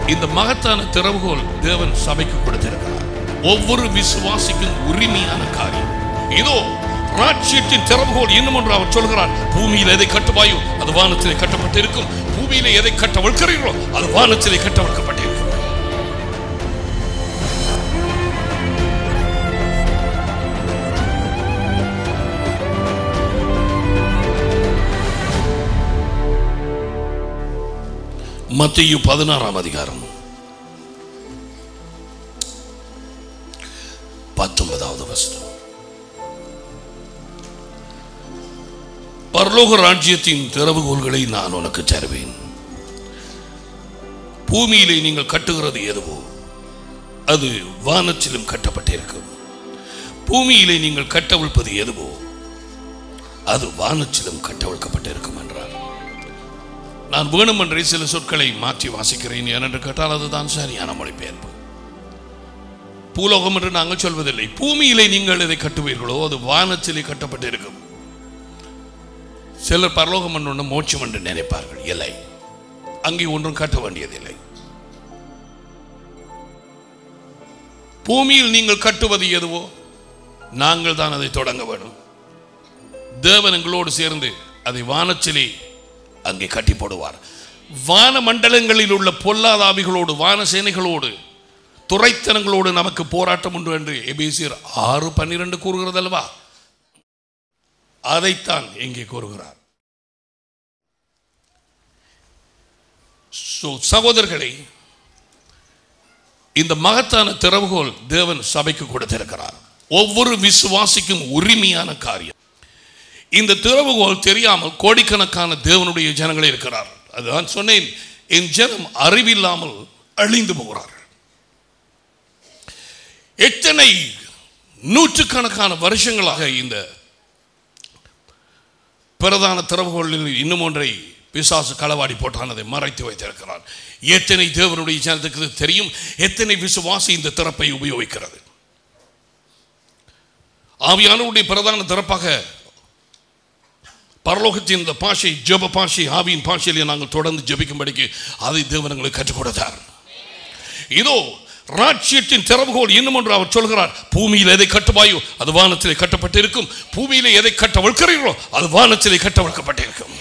இந்த மகத்தான திறவுகோல் தேவன் சபைக்கு கொடுத்திருக்கிறார் ஒவ்வொரு விசுவாசிக்கும் உரிமையான காரியம் இதோ ராட்சியத்தின் திறவுகோல் இன்னும் ஒன்று அவர் சொல்கிறார் பூமியில் எதை கட்டுவாயோ அது வானத்திலே கட்டப்பட்டிருக்கும் பூமியிலே எதை கட்டவழ்கிறீர்களோ அது வானத்திலே கட்டவழ்க்கப்பட்டிருக்கும் மத்திய பதினாறாம் அதிகாரம் பத்தொன்பதாவது வசனம் பரலோக ராஜ்யத்தின் திறவுகோல்களை நான் உனக்கு தருவேன் பூமியிலே நீங்கள் கட்டுகிறது எதுவோ அது வானத்திலும் கட்டப்பட்டிருக்கும் பூமியிலே நீங்கள் கட்டவிழ்ப்பது எதுவோ அது வானத்திலும் கட்டவிழ்க்கப்பட்டிருக்கும் என்றார் நான் வேணுமென்றே சில சொற்களை மாற்றி வாசிக்கிறேன் ஏனென்று கேட்டால் அதுதான் சரியான மொழிபெயர்ப்பு பூலோகம் என்று நாங்கள் சொல்வதில்லை பூமியிலே நீங்கள் எதை கட்டுவீர்களோ அது வானத்திலே கட்டப்பட்டிருக்கும் சிலர் பரலோகம் என்று ஒன்று மோட்சம் என்று நினைப்பார்கள் இல்லை அங்கே ஒன்றும் கட்ட வேண்டியதில்லை பூமியில் நீங்கள் கட்டுவது எதுவோ நாங்கள் தான் அதை தொடங்க வேண்டும் தேவன் எங்களோடு சேர்ந்து அதை வானத்திலே அங்கே கட்டி போடுவார் வான மண்டலங்களில் உள்ள பொல்லாத ஆவிகளோடு வான சேனைகளோடு துறைத்தனங்களோடு நமக்கு போராட்டம் உண்டு என்று எபேசியர் ஆறு பன்னிரண்டு கூறுகிறது அல்லவா அதைத்தான் இங்கே கூறுகிறார் So, சகோதரர்களை இந்த மகத்தான திறவுகோல் தேவன் சபைக்கு கொடுத்திருக்கிறார் ஒவ்வொரு விசுவாசிக்கும் உரிமையான காரியம் இந்த திறவுகோல் தெரியாமல் கோடிக்கணக்கான தேவனுடைய ஜனங்களே இருக்கிறார் அதுதான் சொன்னேன் என் ஜனம் அறிவில்லாமல் அழிந்து போகிறார்கள் எத்தனை நூற்றுக்கணக்கான வருஷங்களாக இந்த பிரதான திறவுகோலில் இன்னும் ஒன்றை பிசாசு களவாடி போட்டான் அதை மறைத்து வைத்திருக்கிறார் எத்தனை தேவனுடைய ஜனத்துக்கு இது தெரியும் எத்தனை விசுவாசி இந்த திறப்பை உபயோகிக்கிறது ஆவியானவருடைய பிரதான திறப்பாக பரலோகத்தின் இந்த பாஷை ஜெப பாஷை ஆவியின் பாஷையிலே நாங்கள் தொடர்ந்து ஜெபிக்கும்படிக்கு அதை தேவன் எங்களுக்கு கற்றுக் கொடுத்தார் இதோ ராட்சியத்தின் திறவுகோல் இன்னும் ஒன்று அவர் சொல்கிறார் பூமியில் எதை கட்டுவாயோ அது வானத்திலே கட்டப்பட்டிருக்கும் பூமியிலே எதை கட்டவழ்கிறீர்களோ அது வானத்திலே கட்டவழ்க்கப்பட்டிருக்கும்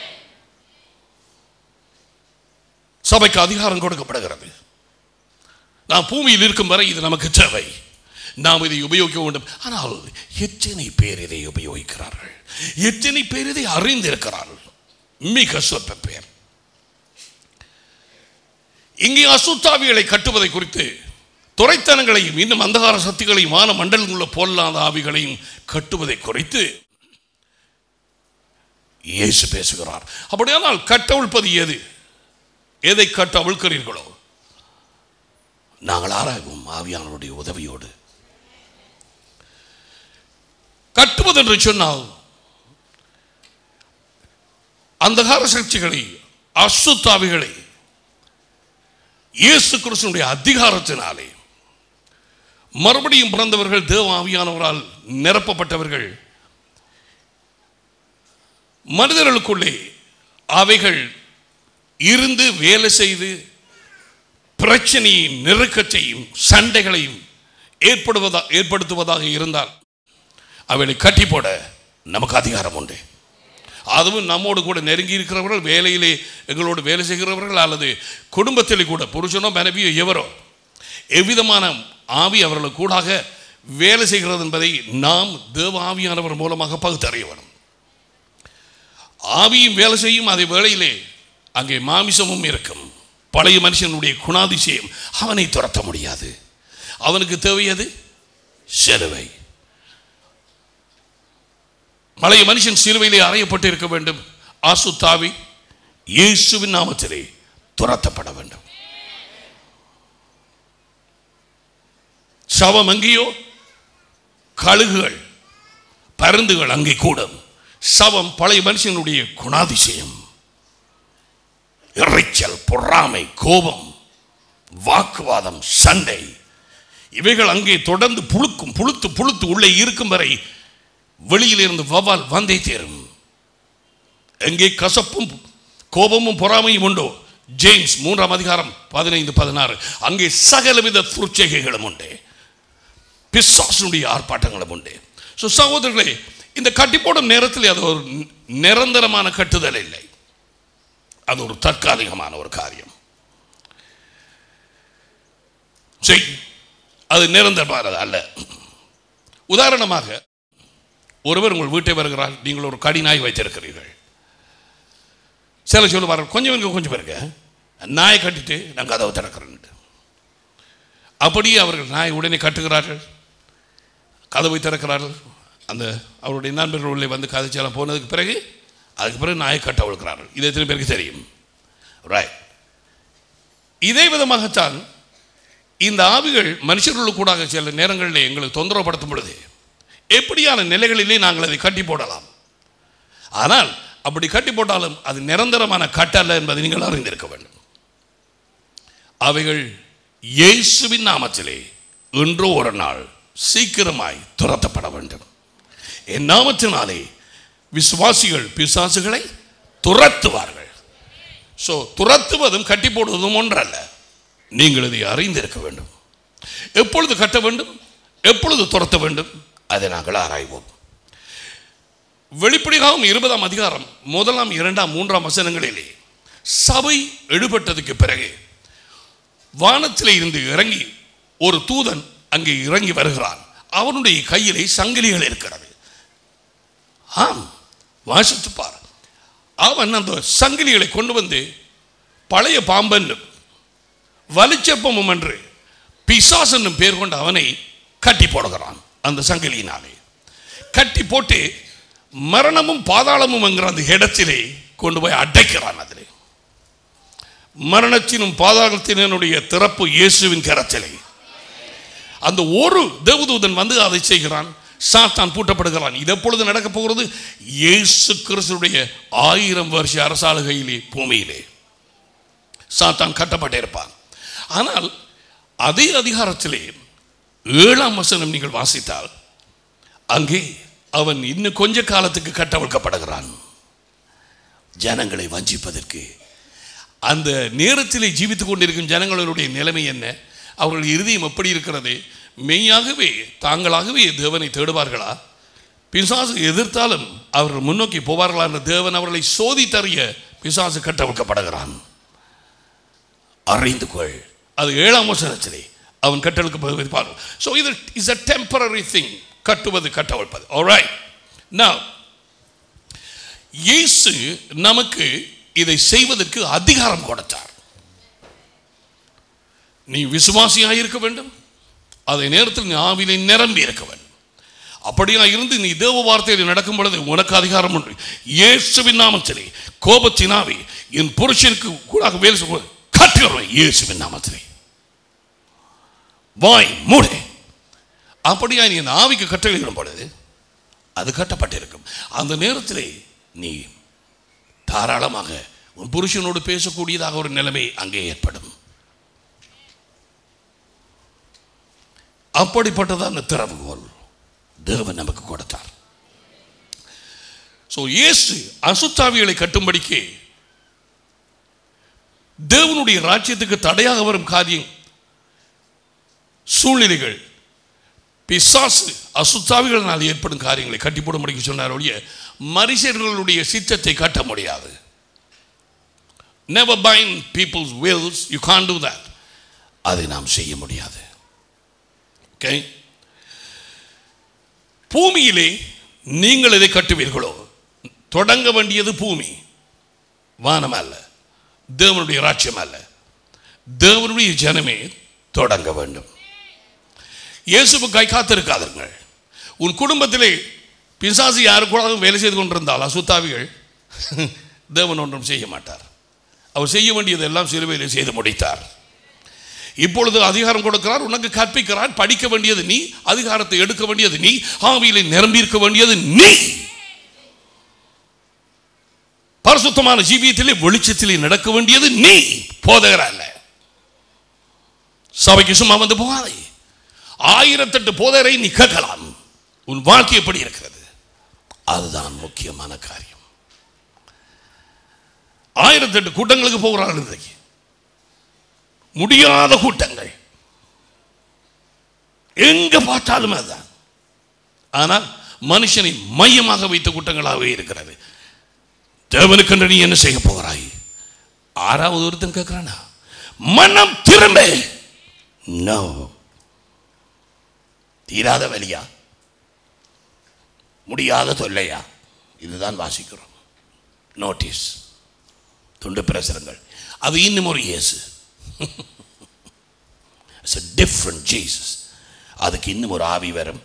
சபைக்கு அதிகாரம் கொடுக்கப்படுகிறது நாம் பூமியில் இருக்கும் வரை இது நமக்கு தேவை நாம் இதை உபயோகிக்க வேண்டும் ஆனால் எத்தனை பேர் இதை உபயோகிக்கிறார்கள் எத்தனை பேர் இதை அறிந்திருக்கிறார்கள் மிக சொற்ப பேர் இங்கே அசுத்தாவிகளை கட்டுவதை குறித்து துறைத்தனங்களையும் இன்னும் அந்தகார சக்திகளையும் வான மண்டலம் உள்ள பொல்லாத ஆவிகளையும் கட்டுவதை குறித்து இயேசு பேசுகிறார் அப்படியானால் கட்டவிழ்ப்பது எது எதை கட்ட அவிழ்க்கிறீர்களோ நாங்கள் ஆராய்வோம் ஆவியானவருடைய உதவியோடு கட்டுவது என்று சொன்னால் அந்தகார சக்திகளை அசுத்தாவிகளை இயேசு கிறிஸ்துனுடைய அதிகாரத்தினாலே மறுபடியும் பிறந்தவர்கள் தேவ ஆவியானவரால் நிரப்பப்பட்டவர்கள் மனிதர்களுக்குள்ளே அவைகள் இருந்து வேலை செய்து பிரச்சனையும் நெருக்கத்தையும் சண்டைகளையும் ஏற்படுவதா ஏற்படுத்துவதாக இருந்தால் அவைகளை கட்டி போட நமக்கு அதிகாரம் உண்டு அதுவும் நம்மோடு கூட நெருங்கி இருக்கிறவர்கள் வேலையிலே எங்களோடு வேலை செய்கிறவர்கள் அல்லது குடும்பத்திலே கூட புருஷனோ மனைவியோ எவரோ எவ்விதமான ஆவி அவர்களுக்கு கூடாக வேலை செய்கிறது என்பதை நாம் தேவ ஆவியானவர் மூலமாக பகுத்தறிய வேணும் ஆவியும் வேலை செய்யும் அதே வேளையிலே அங்கே மாமிசமும் இருக்கும் பழைய மனுஷனுடைய குணாதிசயம் அவனை துரத்த முடியாது அவனுக்கு தேவையது சிலுவை பழைய மனுஷன் சிலுவையிலே அறையப்பட்டு இருக்க வேண்டும் ஆசுத்தாவி இயேசுவின் நாமத்திலே துரத்தப்பட வேண்டும் சவம் எங்கேயோ கழுகுகள் பருந்துகள் அங்கே கூடும் சவம் பழைய மனுஷனுடைய குணாதிசயம் இறைச்சல் பொறாமை கோபம் வாக்குவாதம் சண்டை இவைகள் அங்கே தொடர்ந்து புழுக்கும் புழுத்து புழுத்து உள்ளே இருக்கும் வரை வெளியிலிருந்து வவால் வந்தே தேரும் எங்கே கசப்பும் கோபமும் பொறாமையும் உண்டோ ஜேம்ஸ் மூன்றாம் அதிகாரம் பதினைந்து பதினாறு அங்கே சகலவித துர்ச்சைகைகளும் உண்டு பிசாசனுடைய ஆர்ப்பாட்டங்களும் உண்டு ஸோ சகோதரர்களே இந்த கட்டி போடும் நேரத்தில் அது ஒரு நிரந்தரமான கட்டுதல் இல்லை அது ஒரு தற்காலிகமான ஒரு காரியம் சரி அது நிரந்தரமானது அல்ல உதாரணமாக ஒருவர் உங்கள் வீட்டை வருகிறார் நீங்கள் ஒரு கடி நாய் வைத்திருக்கிறீர்கள் சில சொல்லுவார்கள் கொஞ்சம் இருங்க கொஞ்சம் இருங்க நாயை கட்டிட்டு நான் கதவை திறக்கிறேன் அப்படியே அவர்கள் நாயை உடனே கட்டுகிறார்கள் கதவை திறக்கிறார்கள் அந்த அவருடைய நண்பர்கள் உள்ளே வந்து கதைச்செல்லாம் போனதுக்கு பிறகு அதுக்கு பிறகு நாயை கட்ட விழுக்கிறார்கள் இது எத்தனை பேருக்கு தெரியும் ரைட் இதே விதமாகத்தான் இந்த ஆவிகள் மனுஷர்களுக்கு கூடாக சில நேரங்களில் எங்களுக்கு தொந்தரவுப்படுத்தும் பொழுது எப்படியான நிலைகளிலே நாங்கள் அதை கட்டி போடலாம் ஆனால் அப்படி கட்டி போட்டாலும் அது நிரந்தரமான கட்டல்ல என்பதை நீங்கள் அறிந்திருக்க வேண்டும் அவைகள் இயேசுவின் நாமத்திலே இன்றோ ஒரு நாள் சீக்கிரமாய் துரத்தப்பட வேண்டும் என் நாமத்தினாலே விசுவாசிகள் பிசாசுகளை துரத்துவார்கள் ஸோ துரத்துவதும் கட்டி போடுவதும் ஒன்றல்ல நீங்கள் இதை அறிந்திருக்க வேண்டும் எப்பொழுது கட்ட வேண்டும் எப்பொழுது துரத்த வேண்டும் அதை நாங்கள் ஆராய்வோம் வெளிப்படையாகவும் இருபதாம் அதிகாரம் முதலாம் இரண்டாம் மூன்றாம் வசனங்களிலே சபை எழுபட்டதுக்கு பிறகு வானத்திலே இருந்து இறங்கி ஒரு தூதன் அங்கே இறங்கி வருகிறான் அவனுடைய கையிலே சங்கிலிகள் இருக்கிறது ஆம் வாசித்து பார் அவன் அந்த சங்கிலிகளை கொண்டு வந்து பழைய பாம்பன் வலிச்சப்பமும் என்று பிசாஸ் என்னும் பேர் கொண்ட அவனை கட்டி போடுகிறான் அந்த சங்கிலியினாலே கட்டி போட்டு மரணமும் பாதாளமும் என்கிற அந்த இடத்திலே கொண்டு போய் அடைக்கிறான் அதிலே மரணத்தினும் பாதாளத்தினுடைய திறப்பு இயேசுவின் கரத்திலே அந்த ஒரு தேவதூதன் வந்து அதை செய்கிறான் சாத்தான் பூட்டப்படுகிறான் இது எப்பொழுது நடக்கப் போகிறது இயேசு கிறிஸ்துடைய ஆயிரம் வருஷ அரசாளுகையிலே பூமியிலே சாத்தான் கட்டப்பட்டிருப்பான் ஆனால் அதே அதிகாரத்திலே ஏழாம் வசனம் நீங்கள் வாசித்தால் அங்கே அவன் இன்னும் கொஞ்ச காலத்துக்கு கட்டவிழ்க்கப்படுகிறான் ஜனங்களை வஞ்சிப்பதற்கு அந்த நேரத்திலே ஜீவித்துக் கொண்டிருக்கும் ஜனங்களுடைய நிலைமை என்ன அவர்கள் இருதயம் எப்படி இருக்கிறது மெய்யாகவே தாங்களாகவே தேவனை தேடுவார்களா பிசாசு எதிர்த்தாலும் அவர்கள் முன்னோக்கி போவார்களா என்ற தேவன் அவர்களை சோதித்தறிய பிசாசு கட்டவிழ்க்கப்படுகிறான் அறிந்து கொள் அது ஏழாம் வசனத்திலே அவன் கட்டழுக்கப்படுவதை பாரு ஸோ இது இஸ் அ டெம்பரரி திங் கட்டுவது கட்டவிழ்ப்பது alright now இயேசு நமக்கு இதை செய்வதற்கு அதிகாரம் கொடுத்தார் நீ விசுவாசியாக இருக்க வேண்டும் அதே நேரத்தில் நீ ஆவிலை நிரம்பி இருக்க வேண்டும் அப்படியா இருந்து நீ தேவ வார்த்தையில் நடக்கும் பொழுது உனக்கு அதிகாரம் உண்டு இயேசுவின் நாமத்திலே கோபத்தினாவே என் புருஷனுக்கு கூட வேலை சொல்ல கட்டுகிறோம் இயேசுவின் நாமத்திலே வாய் மூடு அப்படியா நீ அந்த ஆவிக்கு கட்டளையிடும் பொழுது அது கட்டப்பட்டிருக்கும் அந்த நேரத்திலே நீ தாராளமாக உன் புருஷனோடு பேசக்கூடியதாக ஒரு நிலைமை அங்கே ஏற்படும் அப்படிப்பட்டதான திறவுகோல் தேவன் நமக்கு கொடுத்தார் ஸோ இயேசு அசுத்தாவிகளை கட்டும்படிக்கு தேவனுடைய ராஜ்யத்துக்கு தடையாக வரும் காரியம் சூழ்நிலைகள் பிசாசு அசுத்தாவிகளினால் ஏற்படும் காரியங்களை கட்டி போட முடியும் சொன்னார் ஒழிய மனுஷர்களுடைய சித்தத்தை கட்ட முடியாது never bind people's wills you can't do that அதை நாம் செய்ய முடியாது ஓகே பூமியிலே நீங்கள் எதை கட்டுவீர்களோ தொடங்க வேண்டியது பூமி வானம் அல்ல தேவனுடைய ராஜ்யம் அல்ல தேவனுடைய ஜனமே தொடங்க வேண்டும் இயேசுவுக்காய் காத்திருக்காதீர்கள் உன் குடும்பத்திலே பிசாசு யாரு கூட வேலை செய்து கொண்டிருந்தால் அசுத்தாவிகள் தேவன் ஒன்றும் செய்ய மாட்டார் அவர் செய்ய வேண்டியது எல்லாம் சிலுவையில் செய்து முடித்தார் இப்பொழுது அதிகாரம் கொடுக்கிறார் உனக்கு கற்பிக்கிறார் படிக்க வேண்டியது நீ அதிகாரத்தை எடுக்க வேண்டியது நீ ஆவியிலே நிரம்பி இருக்க வேண்டியது நீ பரிசுத்தமான ஜீவியத்திலே வெளிச்சத்திலே நடக்க வேண்டியது நீ போதகர் அல்ல சபைக்கு சும்மா வந்து போகாதே ஆயிரத்தெட்டு போதரை நீ கேட்கலாம் உன் வாழ்க்கை எப்படி இருக்கிறது அதுதான் முக்கியமான காரியம் ஆயிரத்தெட்டு கூட்டங்களுக்கு போகிறார்கள் இன்றைக்கு முடியாத கூட்டங்கள் எங்க பார்த்தாலும் அதுதான் ஆனால் மனுஷனை மையமாக வைத்த கூட்டங்களாகவே இருக்கிறது தேவனுக்கென்று நீ என்ன செய்ய போகிறாய் ஆறாவது ஒருத்தன் கேட்கிறானா மனம் திரும்ப நோ தீராத வலியா முடியாத தொல்லையா இதுதான் வாசிக்கிறோம் நோட்டீஸ் துண்டு பிரசுரங்கள் அது இன்னும் ஒரு இயேசு இட்ஸ் a different ஜீசஸ் அதுக்கு இன்னும் ஒரு ஆவி வரும்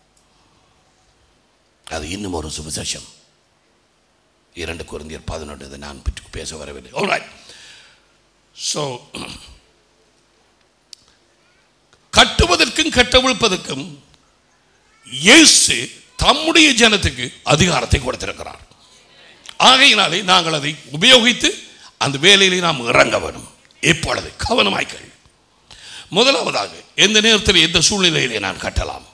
அது இன்னும் ஒரு சுவிசேஷம் இரண்டு குருந்தியர் பதினொன்று இதை நான் பற்றி பேச வரவில்லை alright ஸோ கட்டுவதற்கும் கட்டவிழ்ப்பதற்கும் இயேசு தம்முடைய ஜனத்துக்கு அதிகாரத்தை கொடுத்திருக்கிறார் ஆகையினாலே நாங்கள் அதை உபயோகித்து அந்த வேலையிலே நாம் இறங்க வேண்டும் இப்பொழுது கவனமாய்கள் முதலாவதாக எந்த நேரத்தில் எந்த சூழ்நிலையிலே நான் கட்டலாம்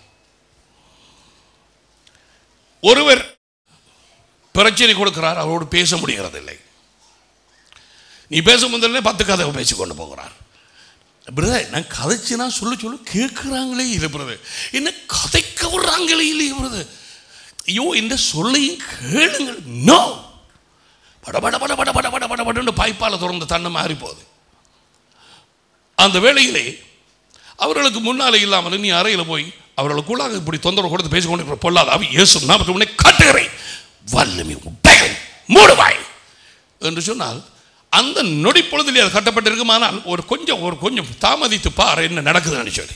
ஒருவர் பிரச்சனை கொடுக்கிறார் அவரோடு பேச முடிகிறதில்லை நீ பேச முதல்ல பத்து கதை பேசி கொண்டு போகிறார் பிரதர் நான் கதைச்சுனா சொல்ல சொல்ல கேட்குறாங்களே இல்லை பிரதர் என்ன கதைக்க விடுறாங்களே இல்லையே பிரதர் ஐயோ இந்த சொல்லையும் கேளுங்கள் நோ பட பட பட பட பட பட பட படன்னு பாய்ப்பால் திறந்த தன்னை மாறி போகுது அந்த வேளையிலே அவர்களுக்கு முன்னாலே இல்லாமல் நீ அறையில் போய் அவர்களுக்குள்ளாக இப்படி தொந்தரவு கொடுத்து பேசிக்கொண்டு பொல்லாத அவி இயேசு நாமத்தை உன்னை காட்டுகிறேன் வல்லமை உடைகள் மூடுவாய் என்று சொன்னால் அந்த நொடி பொழுதிலே அது கட்டப்பட்டிருக்குமானால் ஒரு கொஞ்சம் ஒரு கொஞ்சம் தாமதித்து பார் என்ன நடக்குதுன்னு சொல்லி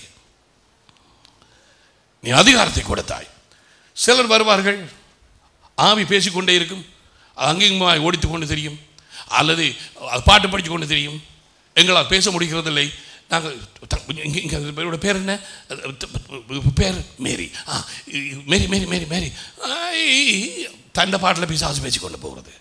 நீ அதிகாரத்தை கொடுத்தாய் சிலர் வருவார்கள் ஆவி பேசிக்கொண்டே இருக்கும் அங்கேயும் ஓடித்து கொண்டு தெரியும் அல்லது அது பாட்டு படித்து கொண்டு தெரியும் எங்களால் பேச முடிகிறதில்லை நாங்கள் இங்கே இங்கே பேரோட பேர் என்ன பேர் மேரி ஆ மேரி மேரி மேரி மேரி தண்ட பாட்டில் பிசாசு பேசி கொண்டு போகிறது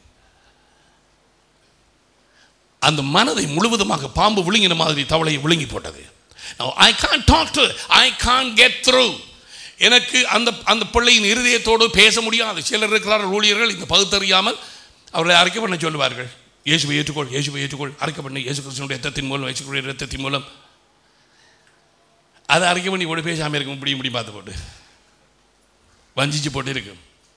அந்த மனதை முழுவதுமாக பாம்பு விழுங்கின மாதிரி தவளையை விழுங்கி போட்டது I can talk to I can get through எனக்கு அந்த அந்த பிள்ளையின் இருதயத்தோடு பேச முடியாது சிலர் இருக்கிறார்கள் ஊழியர்கள் இந்த பகுத்தறியாமல் அவர்களை அறிக்கை பண்ண சொல்லுவார்கள் இயேசுவை ஏற்றுக்கொள் இயேசுவை ஏற்றுக்கொள் அறிக்கை பண்ணி இயேசு கிறிஸ்துனுடைய ரத்தத்தின் மூலம் இயேசுடைய ரத்தத்தின் மூலம் அதை அறிக்கை பண்ணி கூட பேசாமல் இருக்கும் இப்படி இப்படி பார்த்து போட்டு வஞ்சிச்சு போட்டு இருக்கும்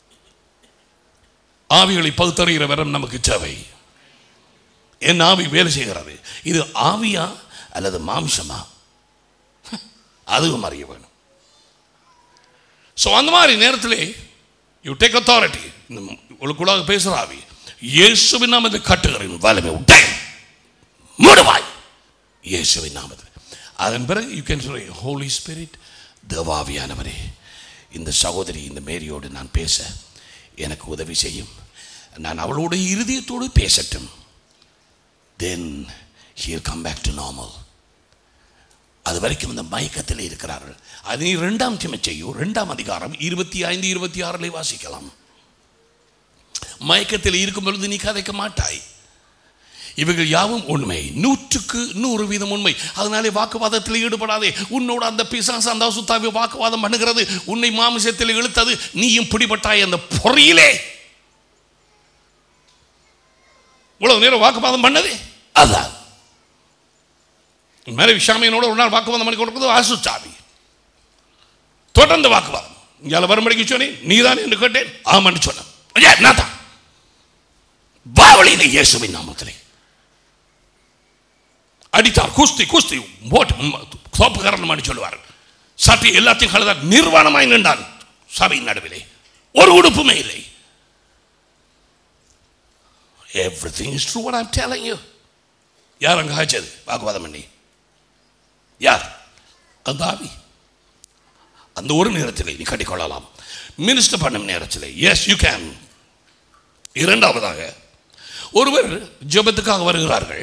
ஆவிகளை பகுத்தறிகிற வரம் நமக்கு தேவை என் ஆவி வேலை செய்கிறது இது ஆவியா அல்லது மாம்சமா அதுவும் அறிய வேணும் ஸோ அந்த மாதிரி நேரத்தில் யூ டேக் அத்தாரிட்டி இந்த உங்களுக்குள்ளாக பேசுகிற ஆவி இயேசுவின் நாமத்தை கட்டுகிறேன் வலிமை உட்டை மூடுவாய் இயேசுவின் நாமத்தில் அதன் பிறகு யூ கேன் சொல்லி ஹோலி ஸ்பிரிட் தேவாவியானவரே இந்த சகோதரி இந்த மேரியோடு நான் பேச எனக்கு உதவி செய்யும் நான் அவளோட இருதயத்தோடு பேசட்டும் then here come back to normal அது வரைக்கும் இந்த மயக்கத்தில் இருக்கிறார்கள் அது நீ ரெண்டாம் செய்யும் ரெண்டாம் அதிகாரம் இருபத்தி ஐந்து இருபத்தி ஆறிலே வாசிக்கலாம் மயக்கத்தில் இருக்கும் பொழுது நீ கதைக்க மாட்டாய் இவைகள் யாவும் உண்மை நூற்றுக்கு நூறு வீதம் உண்மை அதனாலே வாக்குவாதத்தில் ஈடுபடாதே உன்னோட அந்த பிசாசு அந்த சுத்தாவி வாக்குவாதம் பண்ணுகிறது உன்னை மாமிசத்தில் இழுத்தது நீயும் பிடிபட்டாய் அந்த பொறியிலே இவ்வளவு நேரம் வாக்குவாதம் பண்ணது அதான் மேலே விஷாமியனோட ஒரு நாள் வாக்குவாதம் பண்ணி கொடுக்குறது ஆசுச்சாவி தொடர்ந்து வாக்குவாதம் இங்கே வரும்படிக்கு சொன்னேன் நீதான் என்று கேட்டேன் ஆமான்னு சொன்னேன் நான் தான் வாவளியில இயேசுவின் நாமத்திலே அடித்தார் குஸ்தி குஸ்தி போட்டு சோப்பு காரணம் சொல்லுவார் சட்டை எல்லாத்தையும் கலந்தார் நிர்வாணமாய் நின்றான் சபையின் நடுவிலே ஒரு உடுப்புமே இல்லை everything is true what I'm telling you யார் அங்கே ஆச்சது வாக்குவாதம் பண்ணி யார் அந்த ஆவி அந்த ஒரு நேரத்தில் நீ கட்டிக்கொள்ளலாம் மினிஸ்டர் பண்ணும் நேரத்தில் எஸ் யூ கேன் இரண்டாவதாக ஒருவர் ஜெபத்துக்காக வருகிறார்கள்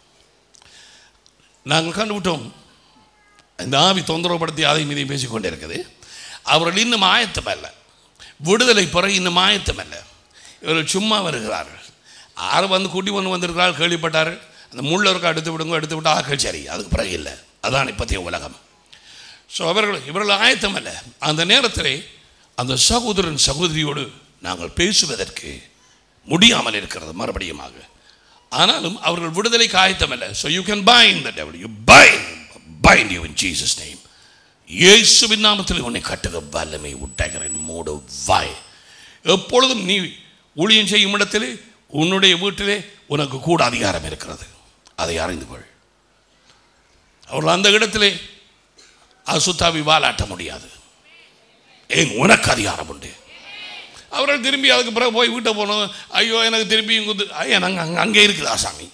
நாங்கள் கண்டுவிட்டோம் இந்த ஆவி தொந்தரவுப்படுத்தி அதை மீதையும் பேசிக்கொண்டே இருக்குது அவர்கள் இன்னும் ஆயத்தம் அல்ல விடுதலை பெற இன்னும் ஆயத்தம் அல்ல இவர்கள் சும்மா வருகிறார்கள் ஆறு வந்து கூட்டி ஒன்று வந்திருக்கிறாள் கேள்விப்பட்டார் அந்த முள்ளருக்கு எடுத்து விடுங்க எடுத்து விட்டு ஆக்கள் சரி அதுக்கு பிறகு இல்லை அதான் இப்போத்தைய உலகம் ஸோ அவர்கள் இவர்கள் ஆயத்தம் அல்ல அந்த நேரத்தில் அந்த சகோதரன் சகோதரியோடு நாங்கள் பேசுவதற்கு முடியாமல் இருக்கிறது மறுபடியுமாக ஆனாலும் அவர்கள் விடுதலை காயத்தமல்ல so you can bind the devil you bind bind you in Jesus name இயேசுவின் நாமத்தில் உன்னை கட்டுக வல்லமை உட்டகிறேன் மூடு வாய் எப்பொழுதும் நீ ஊழியம் செய்யும் இடத்திலே உன்னுடைய வீட்டிலே உனக்கு கூட அதிகாரம் இருக்கிறது அதை அறிந்து கொள் அவர்கள் அந்த இடத்திலே அசுத்தாவி வாலாட்ட முடியாது ஏன் உனக்கு அதிகாரம் உண்டு அவர்கள் திரும்பி அதுக்கு பிறகு போய் வீட்டை போனோம் ஐயோ எனக்கு திரும்பி குத்து ஐயா நாங்கள் அங்கே அங்கே இருக்குதா சாமி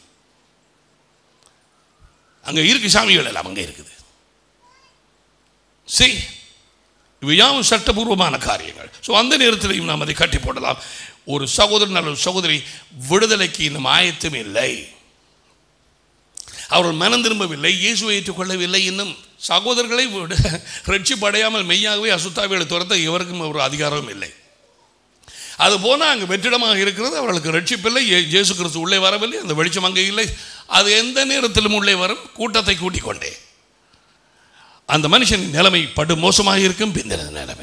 அங்கே இருக்கு சாமிகள் எல்லாம் அங்கே இருக்குது சரி இவை யாவும் சட்டபூர்வமான காரியங்கள் ஸோ அந்த நேரத்திலையும் நாம் அதை கட்டி போடலாம் ஒரு சகோதரன் அல்லது ஒரு சகோதரி விடுதலைக்கு இன்னும் ஆயத்தம் இல்லை அவர்கள் மனம் திரும்பவில்லை இயேசுவை ஏற்றுக்கொள்ளவில்லை இன்னும் சகோதரர்களை விட ரட்சிப்படையாமல் மெய்யாகவே அசுத்தாவிகளை துரத்த இவருக்கும் ஒரு அதிகாரமும் இல்லை அது போனால் அங்கே வெற்றிடமாக இருக்கிறது அவர்களுக்கு ரட்சிப்பில்லை இயே- இயேசு கிறிஸ்து உள்ளே வரவில்லை அந்த வெளிச்சம் அங்கே இல்லை அது எந்த நேரத்திலும் உள்ளே வரும் கூட்டத்தை கூட்டிக் கொண்டே அந்த மனுஷனின் நிலைமை படு மோசமாக இருக்கும் பிந்தின நிலைமை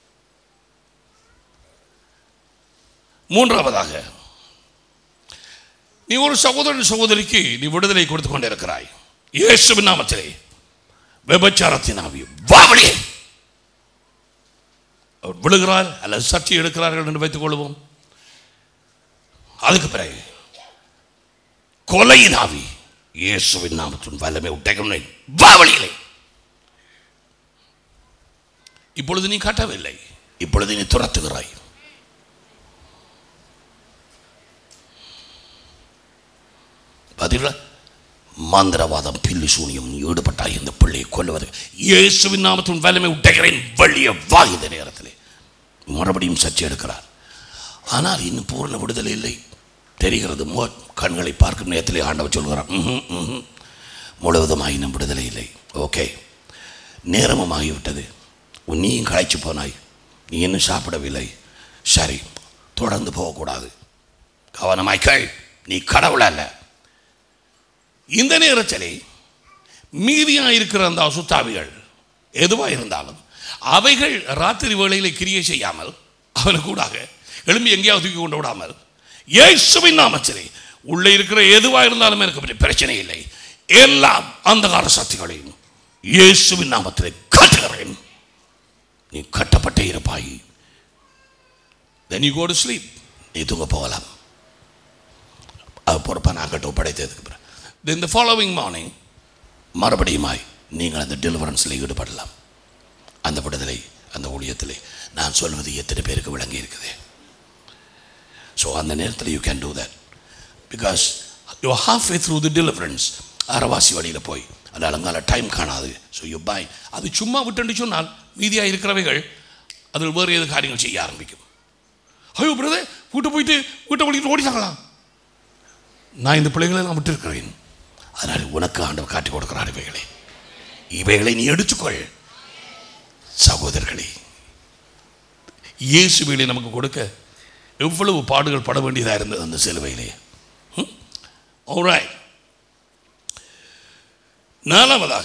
மூன்றாவதாக நீ ஒரு சகோதரன் சகோதரிக்கு நீ விடுதலை கொடுத்து கொண்டிருக்கிறாய் இயேசுவின் நாமத்திலே விபச்சாரத்தின் ஆவி வாவளியே அவர் விழுகிறார் அல்லது சர்ச்சை எடுக்கிறார்கள் என்று வைத்துக் கொள்வோம் அதுக்கு பிறகு கொலையின் ஆவி இயேசுவின் நாமத்தின் வல்லமை உட்டைகள் வாவளியிலே இப்பொழுது நீ கட்டவில்லை இப்பொழுது நீ துரத்துகிறாய் பதில மந்திரவாதம் பில்லி சூனியம் நீ ஈடுபட்டாய் இந்த பிள்ளையை கொல்லுவது இயேசுவின் நாமத்தின் வல்லமை உட்டைகிறேன் வழிய வா இந்த நேரத்தில் மறுபடியும் சர்ச்சை எடுக்கிறார் ஆனால் இன்னும் பூர்ண விடுதலை இல்லை தெரிகிறது மோ கண்களை பார்க்கும் நேரத்திலே ஆண்டவர் சொல்கிறார் "ம்ஹும், ம்ஹும். முழுவதுமாக இன்னும் விடுதலை இல்லை ஓகே நேரமும் ஆகிவிட்டது உன் நீயும் களைச்சு போனாய் நீ இன்னும் சாப்பிடவில்லை சரி தொடர்ந்து போகக்கூடாது கவனமாய் கேள் நீ கடவுள் அல்ல இந்த நேரத்திலே மீதியாக இருக்கிற அந்த அசுத்தாவிகள் எதுவாக இருந்தாலும் அவைகள் ராத்திரி வேளையில் கிரியை செய்யாமல் அவனுக்கு கூடாக எழும்பி எங்கேயாவது தூக்கி கொண்டு விடாமல் இயேசுவின் நாமத்திலே உள்ளே இருக்கிற எதுவாக இருந்தாலும் எனக்கு பற்றி பிரச்சனை இல்லை எல்லாம் அந்த கால சக்திகளையும் இயேசுவின் நாமத்திலே கட்டுகிறேன் நீ கட்டப்பட்டே இருப்பாய் then you go to sleep நீ தூங்க போகலாம் அது பொறுப்பை நான் கட்டு ஒப்படைத்ததுக்கு பிறகு தென் த ஃபாலோவிங் மார்னிங் மறுபடியுமாய் நீங்கள் அந்த டெலிவரன்ஸில் ஈடுபடலாம் அந்த விடுதலை அந்த ஊழியத்திலே நான் சொல்வது எத்தனை பேருக்கு விளங்கி இருக்குது ஸோ அந்த நேரத்தில் you can do that because you half way through the deliverance அறவாசி வழியில் போய் அது அலங்கால டைம் காணாது ஸோ யூ பாய் அது சும்மா விட்டுன்னு சொன்னால் மீதியாக இருக்கிறவைகள் அதில் வேறு ஏது காரியங்கள் செய்ய ஆரம்பிக்கும் ஐயோ பிரதர் வீட்டை போயிட்டு வீட்டை வழிட்டு ஓடிட்டாங்களா நான் இந்த பிள்ளைகளை நான் விட்டுருக்கிறேன் அதனால் உனக்கு ஆண்டவர் காட்டி கொடுக்கிறார் இவைகளை இவைகளை நீ எடுத்துக்கொள் சகோதரர்களே இயேசுவிலே நமக்கு கொடுக்க எவ்வளவு பாடுகள் பட வேண்டியதாக இருந்தது அந்த சிலுவையிலே alright நாலாவதாக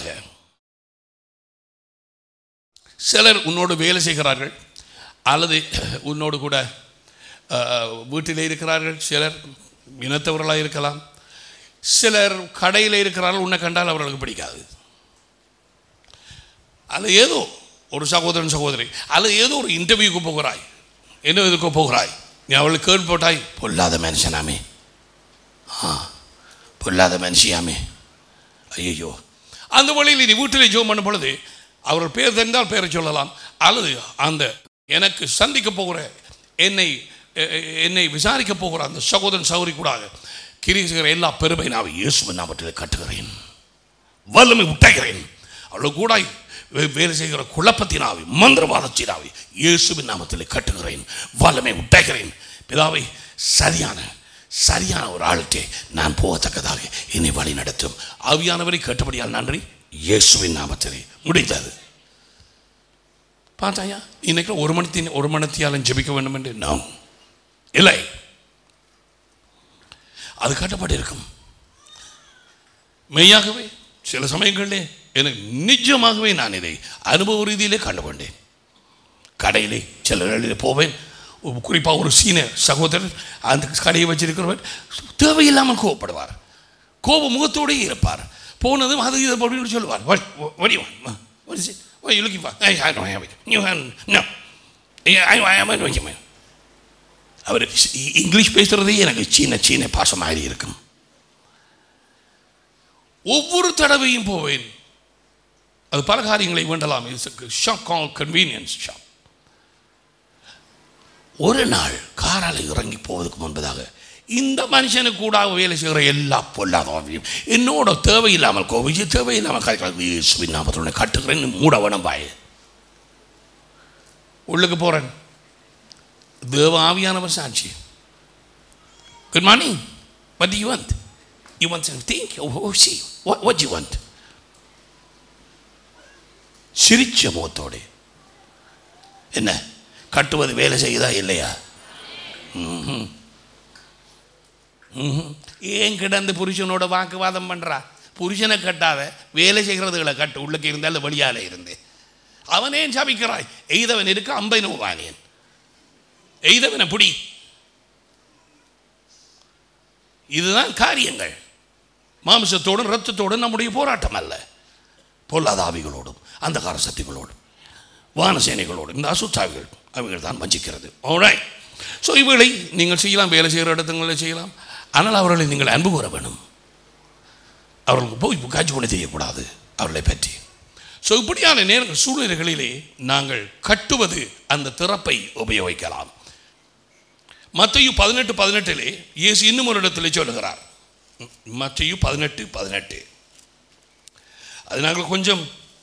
சிலர் உன்னோடு வேலை செய்கிறார்கள் அல்லது உன்னோடு கூட அஹ், வீட்டிலே இருக்கிறார்கள் சிலர் இனத்தவர்களாக இருக்கலாம் சிலர் கடையில் இருக்கிறார்கள் உன்னை கண்டால் அவர்களுக்கு பிடிக்காது அல்லது ஏதோ ஒரு சகோதரன் சகோதரி அல்லது ஏதோ ஒரு இன்டர்வியூக்கு போகிறாய் என்ன இதுக்கு போகிறாய் நீ அவளுக்கு கேள்வி போட்டாய் பொல்லாத மனுஷனாமே ஆ பொல்லாத மனுஷியாமே ஐயோ அந்த வழியில் நீ வீட்டிலே ஜோம் பண்ணும் பொழுது அவர் பேர் தெரிந்தால் பேரை சொல்லலாம் அல்லது அந்த எனக்கு சந்திக்க போகிற என்னை எ- எ- என்னை விசாரிக்க போகிற அந்த சகோதரன் சௌரி கூடாக கிரிசுகிற எல்லா பெருமை நான் இயேசுவின் நாமத்தில் கட்டுகிறேன் வல்லமை உட்டைகிறேன் அவ்வளோ கூட வே- வேலை செய்கிற குழப்பத்தினாவி மந்திரவாதத்தினாவி இயேசுவின் நாமத்தில் கட்டுகிறேன் வல்லமை உட்டைகிறேன் பிதாவை சரியான சரியான ஒரு ஆள்கிட்டே நான் போகத்தக்கதாக என்னை வழி நடத்தும் ஆவியானவரை கேட்டபடியால் நன்றி இயேசுவின் நாமத்திலே முடிந்தது பார்த்தாயா இன்னைக்கு ஒரு மணி ஒரு மணத்தியாலும் ஜெபிக்க வேண்டும் என்று நான் இல்லை அது கட்டப்பட்டிருக்கும் மெய்யாகவே சில சமயங்களிலே எனக்கு நிஜமாகவே நான் இதை அனுபவ ரீதியிலே கண்டுகொண்டேன் கடையிலே சில வேளையிலே போவேன் குறிப்பாக ஒரு சீன சகோதரர் அந்த கடையை வச்சிருக்கிறவர் தேவையில்லாமல் கோவப்படுவார் கோப முகத்தோடே இருப்பார் போனதும் அது இதை அப்படின்னு சொல்லுவார் வடி வடி What is it? What are you looking for? I, I don't have it. You have no. Yeah, I, I am looking for அவர் இங்கிலீஷ் பேசுகிறதே எனக்கு சீன சீன பாசம் மாதிரி இருக்கும் ஒவ்வொரு தடவையும் போவேன் அது பல காரியங்களை வேண்டலாம் ஷாப் கால் கன்வீனியன்ஸ் ஷாப் ஒரு நாள் காரால் இறங்கி போவதற்கு முன்பதாக இந்த மனுஷனுக்கு கூட வேலை செய்கிற எல்லா பொல்லாதவையும் என்னோட தேவையில்லாமல் கோவிச்சு தேவையில்லாமல் கை நாமத்துடனே கட்டுக்கிறேன்னு மூட வேணும் பாய் உள்ளுக்கு போகிறேன் தேவ ஆவியானவர் சாட்சி good morning what you want you want something oh, oh see what what you want சிரிச்ச முகத்தோடு என்ன கட்டுவது வேலை செய்யுதா இல்லையா ம்ஹும். ம்ஹும். ஏன் கிடந்து புருஷனோட வாக்குவாதம் பண்றா புருஷனை கட்டாத வேலை செய்கிறதுகளை கட்டு உள்ளுக்கு இருந்தால் வெளியால இருந்து அவனே சபிக்கிறாய் எய்தவன் இருக்க அம்பை நோவானேன் எய்தவனை புடி இதுதான் காரியங்கள் மாம்சத்தோடும் ரத்தத்தோடும் நம்முடைய போராட்டம் அல்ல பொல்லாத ஆவிகளோடும் அந்தகார சக்திகளோடும் வானசேனைகளோடும் இந்த அசுத்தாவிகள் அவைகள் தான் வஞ்சிக்கிறது ஓராய் ஸோ இவைகளை நீங்கள் செய்யலாம் வேலை செய்கிற இடத்துங்களில் செய்யலாம் ஆனால் அவர்களை நீங்கள் அன்பு கூற வேணும் அவர்களுக்கு போய் காட்சி கொண்டு தெரியக்கூடாது அவர்களை பற்றி ஸோ இப்படியான நேர சூழ்நிலைகளிலே நாங்கள் கட்டுவது அந்த திறப்பை உபயோகிக்கலாம் மத்தையு பதினெட்டு பதினெட்டிலே இயேசு இன்னும் ஒரு இடத்திலே சொல்லுகிறார் மத்தையு பதினெட்டு பதினெட்டு அது நாங்கள் கொஞ்சம்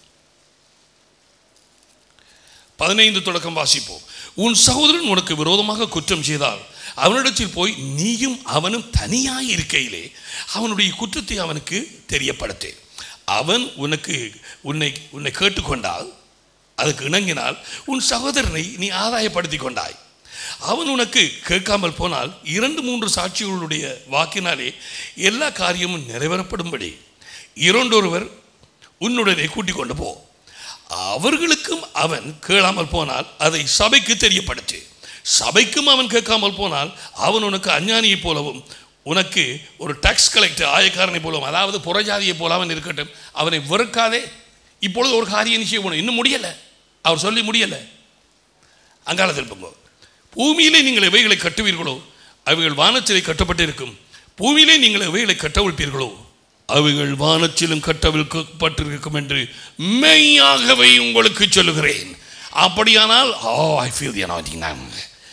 பதினைந்து தொடக்கம் வாசிப்போம் உன் சகோதரன் உனக்கு விரோதமாக குற்றம் செய்தால் அவனிடத்தில் போய் நீயும் அவனும் தனியாய் இருக்கையிலே அவனுடைய குற்றத்தை அவனுக்கு தெரியப்படுத்து அவன் உனக்கு உன்னை உன்னை கேட்டுக்கொண்டால் அதுக்கு இணங்கினால் உன் சகோதரனை நீ ஆதாயப்படுத்தி கொண்டாய் அவன் உனக்கு கேட்காமல் போனால் இரண்டு மூன்று சாட்சிகளுடைய வாக்கினாலே எல்லா காரியமும் நிறைவேறப்படும்படி இரண்டொருவர் உன்னுடனே கூட்டிக் கொண்டு போ அவர்களுக்கும் அவன் கேளாமல் போனால் அதை சபைக்கு தெரியப்படுத்து சபைக்கும் அவன் கேட்காமல் போனால் அவன் உனக்கு அஞ்ஞானியைப் போலவும் உனக்கு ஒரு டாக்ஸ் கலெக்டர் ஆயக்காரனை போலவும் அதாவது புறஜாதியை போல அவன் இருக்கட்டும் அவனை வெறுக்காதே இப்பொழுது ஒரு காரியம் செய்யணும் இன்னும் முடியலை அவர் சொல்லி முடியலை அங்காலத்தில் போங்க பூமியிலே நீங்கள் எவைகளை கட்டுவீர்களோ அவைகள் வானத்திலே கட்டப்பட்டிருக்கும் பூமியிலே நீங்கள் எவைகளை கட்டவிழ்ப்பீர்களோ அவைகள் வானத்திலும் கட்டவிழ்க்கப்பட்டிருக்கும் என்று மெய்யாகவே உங்களுக்கு சொல்லுகிறேன் அப்படியானால் ஓ ஐ ஃபீல் நான்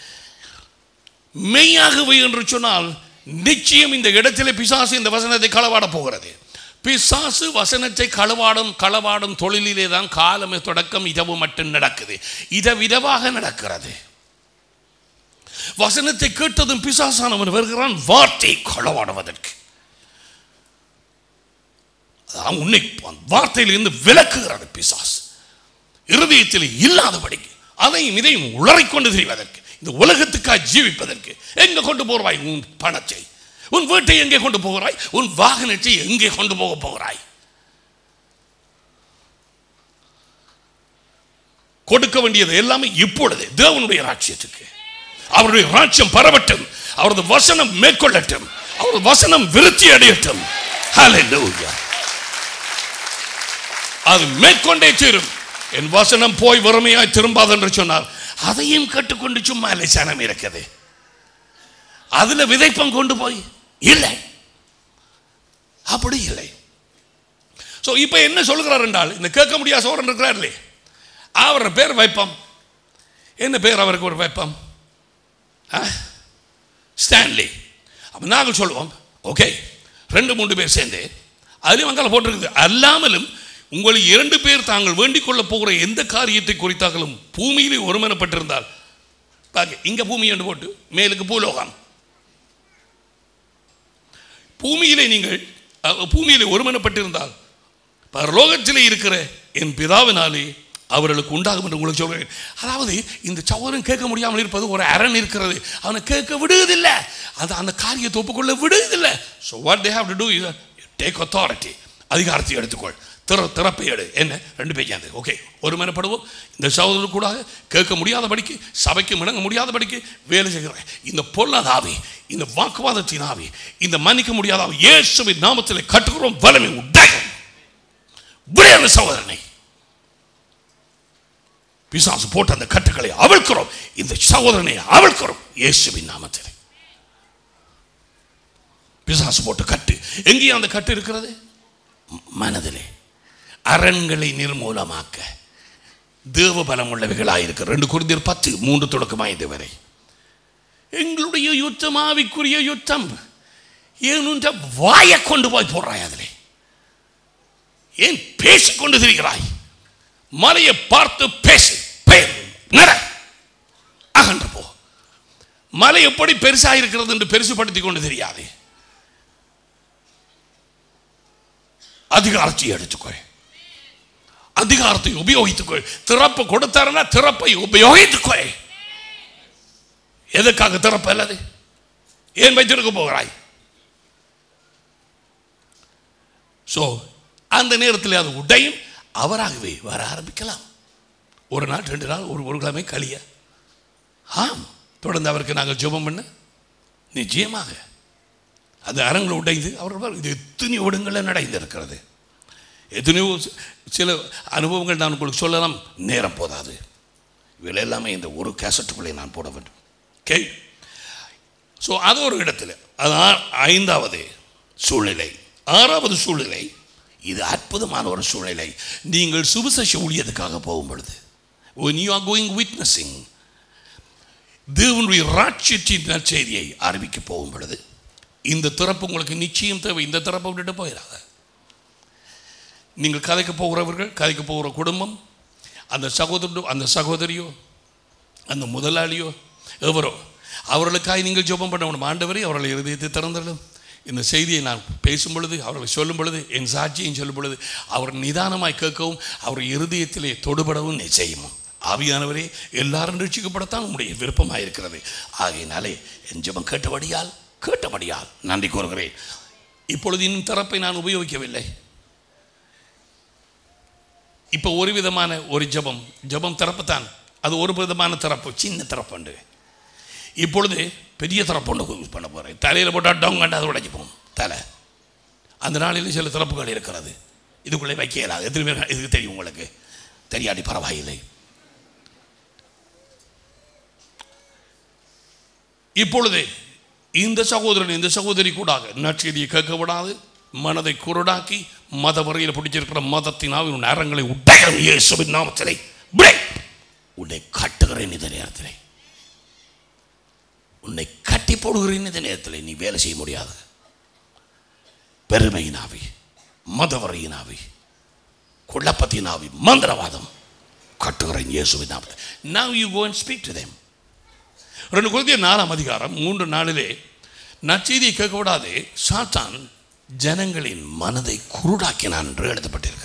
மெய்யாகவே என்று சொன்னால் நிச்சயம் இந்த இடத்திலே பிசாசு இந்த வசனத்தை களவாட போகிறது பிசாசு வசனத்தை களவாடும் களவாடும் தொழிலிலே தான் காலமே தொடக்கம் இதவு மட்டும் நடக்குது இத விதவாக நடக்கிறது வசனத்தை கேட்டதும் பிசாசானவன் வருகிறான் வார்த்தை களவாடுவதற்கு அதான் உன்னை வார்த்தையிலிருந்து விலக்குகிறது பிசாஸ் இருதயத்தில் இல்லாதபடிக்கு அதையும் இதையும் உளறிக்கொண்டு செய்வதற்கு இந்த உலகத்துக்காக ஜீவிப்பதற்கு எங்க கொண்டு போகிறாய் உன் பணத்தை உன் வீட்டை எங்கே கொண்டு போகிறாய் உன் வாகனத்தை எங்கே கொண்டு போக போகிறாய் கொடுக்க வேண்டியது எல்லாமே இப்பொழுது தேவனுடைய ராட்சியத்துக்கு அவருடைய ராட்சியம் பரவட்டும் அவரது வசனம் மேற்கொள்ளட்டும் அவரது வசனம் விருத்தி அடையட்டும் Hallelujah. அது மேற்கொண்டே தீரும் என் வசனம் போய் வறுமையாய் திரும்பாது என்று சொன்னார் அதையும் கட்டுக்கொண்டு சும்மா இல்லை சனம் இருக்குது அதுல விதைப்பம் கொண்டு போய் இல்லை அப்படி இல்லை ஸோ இப்போ என்ன சொல்கிறார் என்றால் இந்த கேட்க முடியாத சோழன் இருக்கிறார்களே அவர் பேர் வைப்பம் என்ன பேர் அவருக்கு ஒரு வைப்பம் ஸ்டான்லி அப்போ நாங்கள் சொல்லுவோம் ஓகே ரெண்டு மூன்று பேர் சேர்ந்து அதுலேயும் அங்கால போட்டிருக்குது அல்லாமலும் உங்களை இரண்டு பேர் தாங்கள் வேண்டிக் கொள்ளப் போகிற எந்த காரியத்தை குறித்தாங்களும் பூமியிலே ஒருமனப்பட்டிருந்தால் பாக்க இங்க பூமி என்று போட்டு மேலுக்கு பூலோகம் பூமியிலே நீங்கள் அஹ், பூமியிலே ஒருமனப்பட்டிருந்தால் பரலோகத்திலே இருக்கிற என் பிதாவினாலே அவர்களுக்கு உண்டாகும் என்று உங்களுக்கு சொல்கிறேன் அதாவது இந்த சௌரன் கேட்க முடியாமல் இருப்பது ஒரு அரண் இருக்கிறது அவனை கேட்க விடுவதில்லை அது அந்த காரியத்தை ஒப்புக்கொள்ள விடுவதில்லை so what they have to do is take authority அதிகாரத்தை எடுத்துக்கொள் திற திறப்பை எடு என்ன ரெண்டு பேஜாந்து ஓகே ஒரு மனப்படுவோம் இந்த சகோதரர் கூட கேட்க முடியாதபடிக்கு சபைக்கு முடங்க முடியாதபடிக்கு வேலை செய்கிறார் இந்த பொல்லாத ஆவி இந்த வாக்குவாதத்தின் ஆவி இந்த மன்னிக்க முடியாத ஆவி இயேசுவின் நாமத்தில் கட்டுகிறோம் வலிமை உடையும் விரைவு சகோதரனை பிசாசு போட்ட அந்த கட்டுக்களை அவிழ்க்கிறோம் இந்த சகோதரனை அவிழ்க்கிறோம் இயேசுவின் நாமத்தில் பிசாசு போட்ட கட்டு எங்கேயும் அந்த கட்டு இருக்கிறது ம- மனதிலே அரண்களை நிர்மூலமாக்க தேவ பலம் உள்ளவைகளாயிருக்க ரெண்டு குருந்தியர் பத்து மூன்று தொடக்கம் ஐந்து வரை எங்களுடைய யுத்தம் ஆவிக்குரிய யுத்தம் ஏனுன்ற வாயை கொண்டு போய் போடுறாய் அதிலே ஏன் பேசிக்கொண்டு திரிகிறாய் மலையை பார்த்து பேசு பெயர் நட அகன்று போ மலை எப்படி பெருசா இருக்கிறது என்று பெருசுபடுத்திக் கொண்டு தெரியாது அதிகாரத்தை எடுத்துக்கொள் அதிகாரத்தை உபயோகித்துக்கொள் திறப்பு கொடுத்தாருன்னா திறப்பை உபயோகித்துக்கொள் எதுக்காக திறப்பு அல்லது ஏன் வைத்திருக்க போகிறாய் ஸோ அந்த நேரத்தில் அது உடையும் அவராகவே வர ஆரம்பிக்கலாம் ஒரு நாள் ரெண்டு நாள் ஒரு ஒரு கிழமை கழிய ஆம் தொடர்ந்து அவருக்கு நாங்கள் ஜெபம் பண்ண நிச்சயமாக அது அரங்கில் உடைந்து அவர் இது எத்தனையோ இடங்களில் நடந்திருக்கிறது எத்தனையோ சி- சில அனுபவங்கள் நான் உங்களுக்கு சொல்லலாம் நேரம் போதாது இவைகள் எல்லாமே இந்த ஒரு கேசட்டுக்குள்ளே நான் போட வேண்டும் ஓகே ஸோ அது ஒரு இடத்துல அது ஆ- ஐந்தாவது சூழ்நிலை ஆறாவது சூழ்நிலை இது அற்புதமான ஒரு சூழ்நிலை நீங்கள் சுவிசேஷ ஊழியத்துக்காக போகும் பொழுது when you are going witnessing தேவனுடைய ராட்சியத்தின் நற்செய்தியை அறிவிக்க போகும் பொழுது இந்த திறப்பு உங்களுக்கு நிச்சயம் தேவை இந்த திறப்பை விட்டுட்டு போயிடாத நீங்கள் கதைக்க போகிறவர்கள் கதைக்க போகிற குடும்பம் அந்த சகோதரோ அந்த சகோதரியோ அந்த முதலாளியோ எவரோ அவர்களுக்காக நீங்கள் ஜெபம் பண்ண வேணும் ஆண்டவரே அவர்களை இருதயத்தை திறந்துடும் இந்த செய்தியை நான் பேசும் பொழுது அவர்களை சொல்லும் பொழுது என் சாட்சியை சொல்லும் பொழுது அவர் நிதானமாய் கேட்கவும் அவர் இருதயத்திலே தொடுபடவும் நிச்சயமும் ஆவியானவரே எல்லாரும் ரட்சிக்கப்படத்தான் உங்களுடைய விருப்பமாக இருக்கிறது ஆகையினாலே என் ஜெபம் கேட்டபடியால் கேட்டபடியால் நன்றி கூறுகிறேன் இப்பொழுது இன்னும் திறப்பை நான் உபயோகிக்கவில்லை இப்போ ஒரு விதமான ஒரு ஜெபம் ஜெபம் திறப்புத்தான் அது ஒரு விதமான திறப்பு சின்ன திறப்புண்டு இப்பொழுது பெரிய திறப்பு ஒன்று யூஸ் பண்ண போகிறேன் தலையில் போட்டால் டவுன் கண்டு அது உடைஞ்சு போகும் தலை அந்த நாளில் சில திறப்புகள் இருக்கிறது இதுக்குள்ளே வைக்க இயலாது எத்தனை பேர் இதுக்கு தெரியும் உங்களுக்கு தெரியாடி பரவாயில்லை இப்பொழுது இந்த சகோதரன் இந்த சகோதரி கூடாக நற்செய்தியை கேட்க விடாது மனதை குருடாக்கி மத வரையில் பிடிச்சிருக்கிற மதத்தினால் உன் நேரங்களை உடையும் இயேசுவின் நாமத்திலே விடை. உன்னை கட்டுகிறேன் இந்த நேரத்திலே உன்னை கட்டி போடுகிறேன் இந்த நேரத்தில் நீ வேலை செய்ய முடியாது பெருமையினாவி மதவரையினாவி குழப்பத்தினாவி மந்திரவாதம் கட்டுகிறேன் இயேசுவின் நாமத்தில் now you go and speak to them ரெண்டு குழந்தைய நாலாம் அதிகாரம் மூன்று நாளிலே நற்செய்தியை கேட்க விடாதே சாத்தான் ஜனங்களின் மனதை குருடாக்கினான் என்று எழுதப்பட்டிருக்கிறது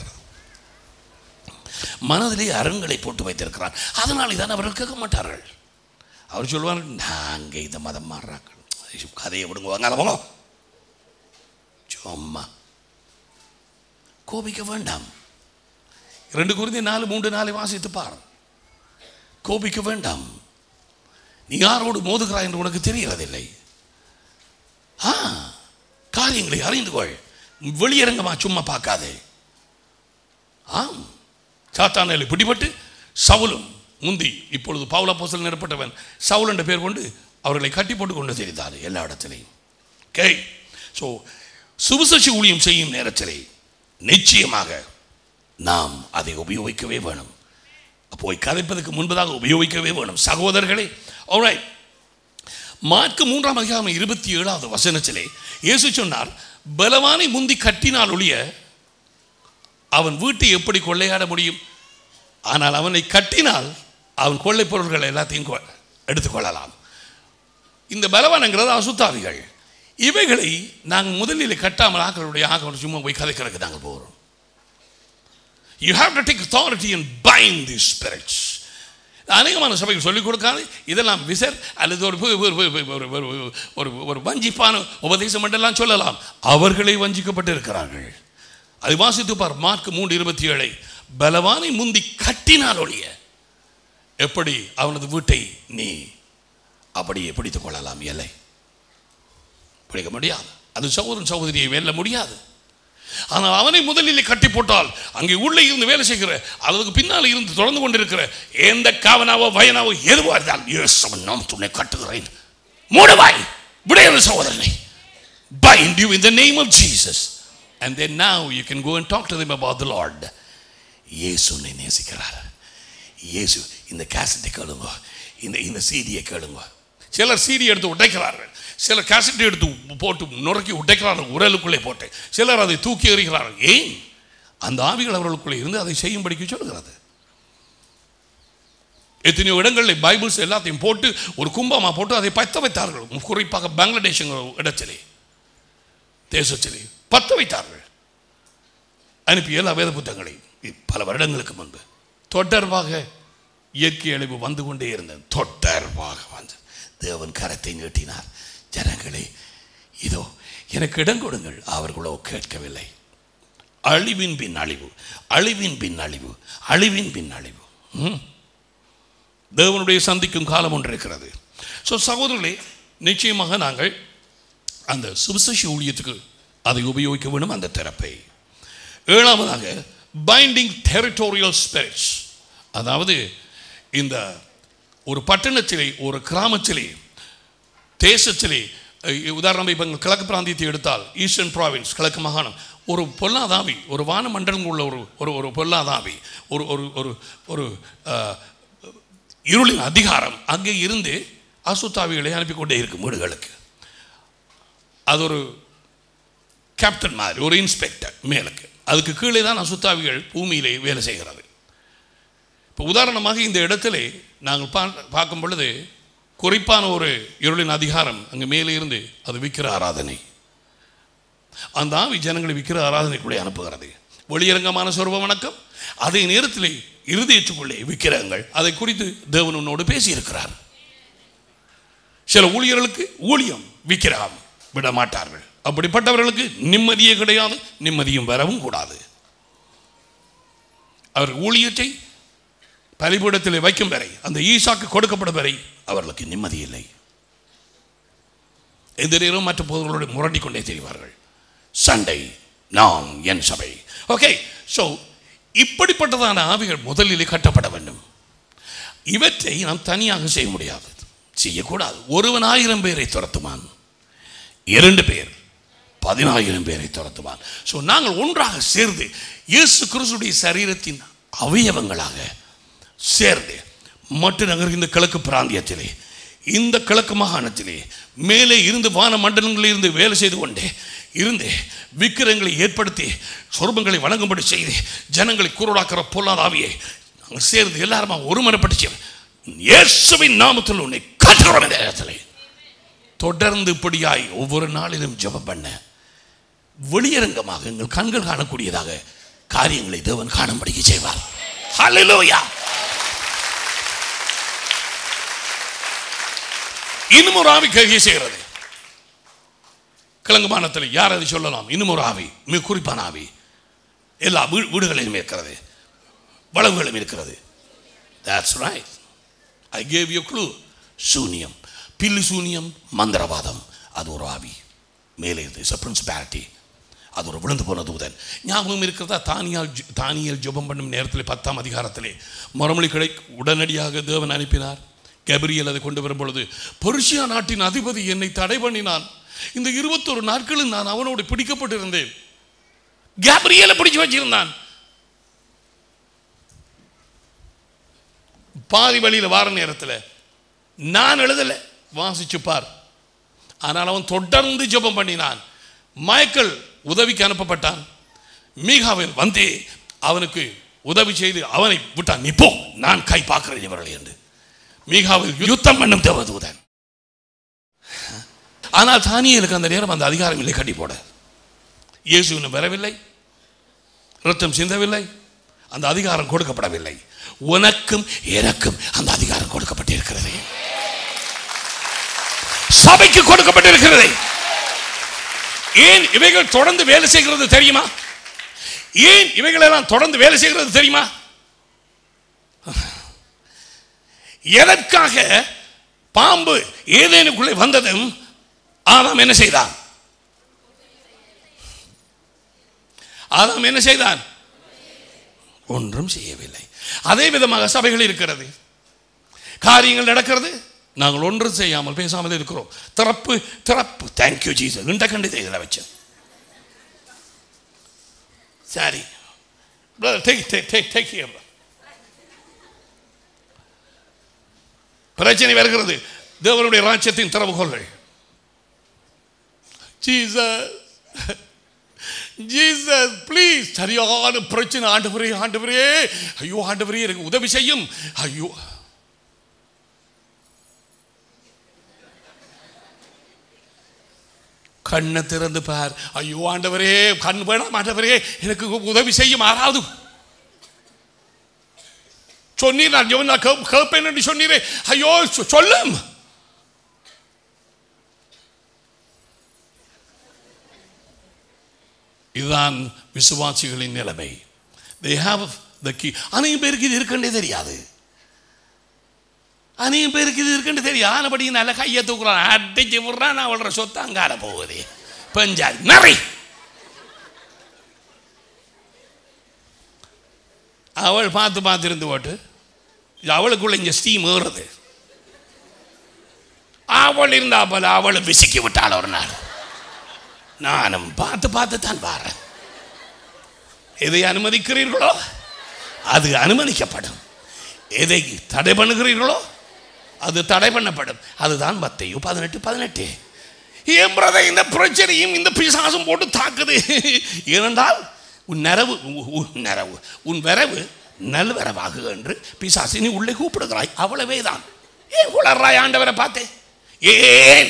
மனதிலே அரண்களை போட்டு வைத்திருக்கிறான் அதனாலே தான் அவர்கள் கேட்க மாட்டார்கள் அவர் சொல்லுவார் நாங்கள் இந்த மதம் மாறுறாக்கள் கதையை விடுங்க வாங்க போங்க சும்மா கோபிக்க வேண்டாம் ரெண்டு குருந்தி நாலு மூன்று நாளை வாசித்து பார் கோபிக்க வேண்டாம் நீ யாரோடு மோதுகிறாய் என்று உனக்கு தெரிகிறதில்லை ஆ காரியங்களை அறிந்து கொள் வெளியரங்கமா சும்மா பார்க்காதே ஆம் சாத்தானில் பிடிபட்டு சவுலும் முந்தி இப்பொழுது பவுல போசல் நிறப்பட்டவன் சவுல் என்ற பேர் கொண்டு அவர்களை கட்டி போட்டு கொண்டு தெரிந்தார் எல்லா இடத்திலையும் ஓகே ஸோ சுவிசேஷ ஊழியம் செய்யும் நேரத்திலே நிச்சயமாக நாம் அதை உபயோகிக்கவே வேணும் போய் கதைப்பதற்கு முன்பதாக உபயோகிக்கவே வேணும் சகோதரர்களே alright மார்க்கு மூன்றாம் அதிகாரம் இருபத்தி ஏழாவது வசனத்திலே இயேசு சொன்னார் பலவானை முந்தி கட்டினால் ஒழிய அவன் வீட்டை எப்படி கொள்ளையாட முடியும் ஆனால் அவனை கட்டினால் அவன் கொள்ளை பொருள்கள் எல்லாத்தையும் கொ- எடுத்துக்கொள்ளலாம் இந்த பலவான்ங்கிறது அசுத்தாவிகள் இவைகளை நாங்கள் முதலில் கட்டாமல் ஆக்களுடைய ஆக்கள் சும்மா போய் கதைக்கிறதுக்கு நாங்கள் போகிறோம் you have to take authority and bind these spirits அநேகமான சபைகள் சொல்லிக் கொடுக்காது இதெல்லாம் விசர் அல்லது ஒரு ஒரு- ஒரு- ஒரு- ஒரு- ஒரு- ஒரு ஒரு வஞ்சிப்பான உபதேசம் என்றெல்லாம் சொல்லலாம் அவர்களே வஞ்சிக்கப்பட்டு இருக்கிறார்கள் அதை வாசித்து பார் மார்க் மூன்று இருபத்தி ஏழை பலவானை முந்தி கட்டினால் ஒழிய எப்படி அவனது வீட்டை நீ அப்படியே பிடித்துக் கொள்ளலாம் இல்லை பிடிக்க முடியாது அது சகோதரன் சகோதரியை வெல்ல முடியாது ஆனால் அவனை முதலிலே கட்டி போட்டால் அங்கே உள்ளே இருந்து வேலை செய்கிற அதுக்கு பின்னால் இருந்து தொடர்ந்து கொண்டிருக்கிற எந்த காவனாவோ வயனாவோ எதுவோ இருந்தால் இயேசுவின் நாம் துணை கட்டுகிறேன் மூடுவாய் விடையது சகோதரனை bind you in the name of Jesus and then now you can go and talk to them about the Lord இயேசு உன்னை நேசிக்கிறார் இயேசு இந்த கேசட்டை கேளுங்க இந்த இந்த சீடியை கேளுங்க சிலர் சீடி எடுத்து உடைக்கிறார்கள் சிலர் கேசட்டை எடுத்து போட்டு நுறுக்கி உடைக்கிறார்கள் உரலுக்குள்ளே போட்டு சிலர் அதை தூக்கி எறிகிறார்கள் ஏன் அந்த ஆவிகள் அவர்களுக்குள்ளே இருந்து அதை செய்யும்படிக்கு சொல்கிறது எத்தனையோ இடங்களில் பைபிள்ஸ் எல்லாத்தையும் போட்டு ஒரு கும்பமா போட்டு அதை பத்த வைத்தார்கள் குறிப்பாக பங்களாதேஷுங்கிற இடத்திலே தேசத்திலே பத்த வைத்தார்கள் அனுப்பிய எல்லா வேத புத்தகங்களையும் பல வருடங்களுக்கு முன்பு தொடர்பாக இயற்கை அழிவு வந்து கொண்டே இருந்தது தொடர்பாக வந்து தேவன் கரத்தை நீட்டினார் ஜனங்களே இதோ எனக்கு இடம் கொடுங்கள் அவர்களோ கேட்கவில்லை அழிவின் பின் அழிவு அழிவின் பின் அழிவு அழிவின் பின் அழிவு ம். தேவனுடைய சந்திக்கும் காலம் ஒன்று இருக்கிறது ஸோ சகோதரர்களே நிச்சயமாக நாங்கள் அந்த சுவிசேஷ ஊழியத்துக்கு அதை உபயோகிக்க வேண்டும் அந்த திறப்பை ஏழாவதாக பைண்டிங் டெரிட்டோரியல் ஸ்பிரிட்ஸ் அதாவது இந்த ஒரு பட்டணத்திலே ஒரு கிராமத்திலே தேசத்திலே அஹ், உதாரணம் இப்போ எங்கள் கிழக்கு பிராந்தியத்தை எடுத்தால் ஈஸ்டர்ன் ப்ராவின்ஸ் கிழக்கு மாகாணம் ஒரு பொல்லாதாவி ஒரு வானமண்டலம் உள்ள ஒரு ஒரு ஒரு பொல்லாதாவி ஒரு ஒரு ஒரு ஒரு அஹ், இருளின் அதிகாரம் அங்கே இருந்து அசுத்தாவிகளை அனுப்பி கொண்டே இருக்கும் வீடுகளுக்கு அது ஒரு கேப்டன் மாதிரி ஒரு இன்ஸ்பெக்டர் மேலுக்கு அதுக்கு கீழே தான் அசுத்தாவிகள் பூமியிலே வேலை செய்கிறது இப்போ உதாரணமாக இந்த இடத்திலே நாங்கள் பா பார்க்கும் பொழுது குறிப்பான ஒரு இருளின் அதிகாரம் அங்கே மேலே இருந்து அது விக்கிர ஆராதனை அந்த ஆவி ஜனங்களை விக்கிர ஆராதனைக்குள்ளே அனுப்புகிறது வெளியரங்கமான சொருப வணக்கம் அதே நேரத்திலே இருதயத்துக்குள்ளே விக்கிரகங்கள் அதை குறித்து தேவன் உன்னோடு பேசியிருக்கிறார் சில ஊழியர்களுக்கு ஊழியம் விக்கிரகம் விட மாட்டார்கள் அப்படிப்பட்டவர்களுக்கு நிம்மதியே கிடையாது நிம்மதியும் வரவும் கூடாது அவர் ஊழியத்தை பலிபீடத்தில் வைக்கும் வரை அந்த ஈசாக்கு கொடுக்கப்படும் வரை அவர்களுக்கு நிம்மதி இல்லை எந்த நேரம் மற்ற பொருள்களோடு முரண்டி கொண்டே தெரிவார்கள் சண்டை நான் என் சபை ஓகே ஸோ இப்படிப்பட்டதான ஆவிகள் முதலிலே கட்டப்பட வேண்டும் இவற்றை நாம் தனியாக செய்ய முடியாது செய்யக்கூடாது ஒருவன் ஆயிரம் பேரை துரத்துவான் இரண்டு பேர் பதினாயிரம் பேரை துரத்துவான் ஸோ நாங்கள் ஒன்றாக சேர்ந்து இயேசு கிறிஸ்துடைய சரீரத்தின் அவயவங்களாக சேர்ந்து மற்ற நகர் இந்த கிழக்கு பிராந்தியத்திலே இந்த கிழக்கு மாகாணத்திலே மேலே இருந்து வான மண்டலங்களில் இருந்து வேலை செய்து கொண்டே இருந்து விக்கிரங்களை ஏற்படுத்தி சொருபங்களை வழங்கும்படி செய்து ஜனங்களை குருடாக்கிற பொல்லாத ஆவியை நாங்கள் சேர்ந்து எல்லாருமா ஒருமனப்பட்டு செய்வோம். இயேசுவின் நாமத்தில் உன்னை காட்டுகிறோம் இந்த இடத்திலே தொடர்ந்து இப்படியாய் ஒவ்வொரு நாளிலும் ஜெபம் பண்ண வெளியரங்கமாக எங்கள் கண்கள் காணக்கூடியதாக காரியங்களை தேவன் காணும்படிக்கு செய்வார் ஹalleluya இன்னும் ஒரு ஆவி கேள்வி செய்கிறது கிழங்குமானத்தில் யார் அதை சொல்லலாம் இன்னும் ஒரு ஆவி மிக குறிப்பான ஆவி எல்லா வீ- வீடுகளிலும் இருக்கிறது வளவுகளும் இருக்கிறது that's right I gave you clue சூனியம் பில்லி சூனியம் மந்திரவாதம் அது ஒரு ஆவி மேலே இருந்து இட்ஸ் பிரின்சிபாலிட்டி அது ஒரு விழுந்து போன தூதன் ஞாபகம் இருக்கிறதா தானியால் ஜெ- தானியேல் ஜெபம் பண்ணும் நேரத்தில் பத்தாம் அதிகாரத்திலே மறுமொழி கிடை உடனடியாக தேவன் அனுப்பினார் கெபரியல் அதை கொண்டு வரும் பொழுது பெருசியா நாட்டின் அதிபதி என்னை தடை பண்ணினான் இந்த இருபத்தொரு நாட்களும் நான் அவனோடு பிடிக்கப்பட்டிருந்தேன் கேப்ரியலை பிடிச்சு வச்சிருந்தான் பாதி வழியில் வார நேரத்தில் நான் எழுதலை வாசிச்சு பார் ஆனால் அவன் தொடர்ந்து ஜெபம் பண்ணினான் மைக்கேல் உதவிக்கு அனுப்பப்பட்டான் மீகாவில் வந்தே அவனுக்கு உதவி செய்து அவனை விட்டான் நீ போ நான் கை பார்க்கிறேன் இவர்களை என்று மீகாவில் யுத்தம் பண்ணும் தேவதூதன் ஆனால் தானியலுக்கு அந்த நேரம் அந்த அதிகாரம் இல்லை கட்டி போட இயேசு இன்னும் வரவில்லை ரத்தம் சிந்தவில்லை அந்த அதிகாரம் கொடுக்கப்படவில்லை உனக்கும் எனக்கும் அந்த அதிகாரம் கொடுக்கப்பட்டிருக்கிறது சபைக்கு கொடுக்கப்பட்டிருக்கிறது ஏன் இவைகள் தொடர்ந்து வேலை செய்கிறது தெரியுமா ஏன் இவைகளெல்லாம் தொடர்ந்து வேலை செய்கிறது தெரியுமா எதற்காக பாம்பு ஏதேனுக்குள்ளே வந்ததும் ஆதாம் என்ன செய்தான் ஆதாம் என்ன செய்தான் ஒன்றும் செய்யவில்லை அதே விதமாக சபைகள் இருக்கிறது காரியங்கள் நடக்கிறது நாங்கள் ஒன்றும் செய்யாமல் பேசாமல் இருக்கிறோம் திறப்பு திறப்பு தேங்க்யூ ஜீசஸ் இந்த கண்டு இதில் வச்சேன் சரி brother take take take take here brother. பிரச்சனை வருகிறது தேவனுடைய ராஜ்யத்தின் திறவுகோள்கள் ஜீசஸ் ஜீசஸ் ப்ளீஸ் சரியான பிரச்சனை ஆண்டவரே ஆண்டவரே ஐயோ ஆண்டவரே எனக்கு உதவி செய்யும் ஐயோ கண்ணை திறந்து பார் ஐயோ ஆண்டவரே கண் வேணாம் ஆண்டவரே எனக்கு உதவி செய்யும் யாராவது சொன்னீர் நான் ஜெபம் நான் கேப்- கேட்பேன் என்று சொன்னீரே ஐயோ சொ- சொல்லும் இதுதான் விசுவாசிகளின் நிலைமை they have the key அநேகம் பேருக்கு இது இருக்குன்னே தெரியாது அநேகம் பேருக்கு இது இருக்குன்னு தெரியும் ஆனபடி நல்ல கையை தூக்குறான் அடிச்சு விடுறான் நான் அவளோட சொத்து அங்கால போகுது பஞ்சாதி நிறை அவள் பார்த்து பார்த்து இருந்து போட்டு இது அவளுக்குள்ள இங்கே ஸ்டீம் ஏறுது அவள் இருந்தா போல அவளை விசுக்கி விட்டாள் ஒரு நாள் நானும் பார்த்து பார்த்து தான் பாறேன் எதை அனுமதிக்கிறீர்களோ அது அனுமதிக்கப்படும் எதை தடை பண்ணுகிறீர்களோ அது தடை பண்ணப்படும் அதுதான் மத்தையோ பதினெட்டு பதினெட்டு ஏன் பிரதர் இந்த பிரச்சனையும் இந்த பிசாசும் போட்டு தாக்குது ஏனென்றால் உன் நரவு உ- உன் நரவு உன் வரவு நல்வரவாகு என்று பிசாசு நீ உள்ளே கூப்பிடுகிறாய் அவ்வளவே தான் ஏன் உளறாய் ஆண்டவரை பார்த்து ஏன்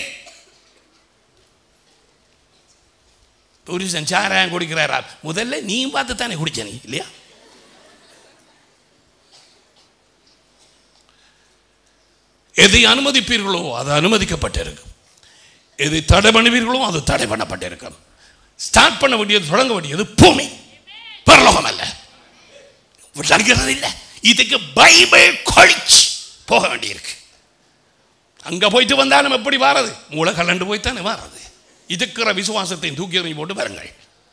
புருஷன் சாராயம் குடிக்கிறாரா முதல்ல நீ பார்த்து தானே குடிச்ச நீ இல்லையா எதை அனுமதிப்பீர்களோ அது அனுமதிக்கப்பட்டிருக்கும் எதை தடை பண்ணுவீர்களோ அது தடை பண்ணப்பட்டிருக்கும் ஸ்டார்ட் பண்ண வேண்டியது தொடங்க வேண்டியது பூமி பரலோகம் அல்ல விளங்குறது இல்லை இதுக்கு பைபிள் கொழிச்சு போக வேண்டியிருக்கு அங்க போயிட்டு வந்தா நம்ம எப்படி வாரது மூளை கலண்டு போய் தானே வாரது இதுக்கிற விசுவாசத்தை தூக்கி எறிஞ்சு போட்டு பாருங்கள்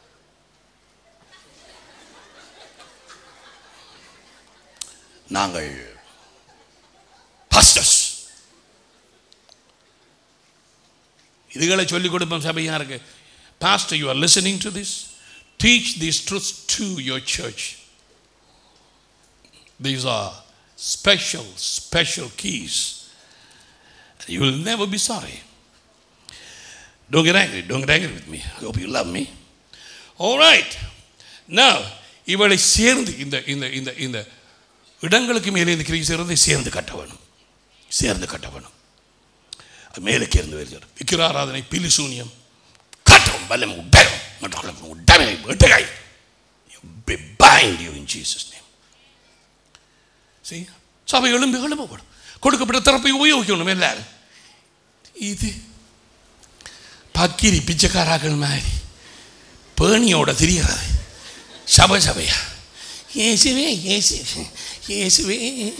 நாங்கள் pastors இதுகளை சொல்லிக் கொடுப்போம் சபையாருக்கு pastor you are listening to this teach these truths to your church these are special special keys you will never be sorry don't get angry don't get angry with me I hope you love me all right now இவளை சேர்ந்து இந்த இந்த இந்த இந்த இடங்களுக்கு மேலே இந்த கிரியை சேர்ந்து சேர்ந்து கட்ட வேணும் சேர்ந்து கட்ட வேணும் அது மேலுக்கு இருந்து வருகிறது விக்கிராராதனை பிலிசூனியம் கட்டும் வல்லம் உடரும் மற்றும் உடமை வெட்டுகாய் be bind you in Jesus name see சபை எழும்பு எழும்ப போடும் கொடுக்கப்பட்ட திறப்பை உபயோகிக்கணும் எல்லாரும் இது பக்கிரி பிச்சைக்காராக்கள் மாதிரி பேணியோட திரிகிறது சபை சபையா இயேசுவே இயேசு இயேசுவே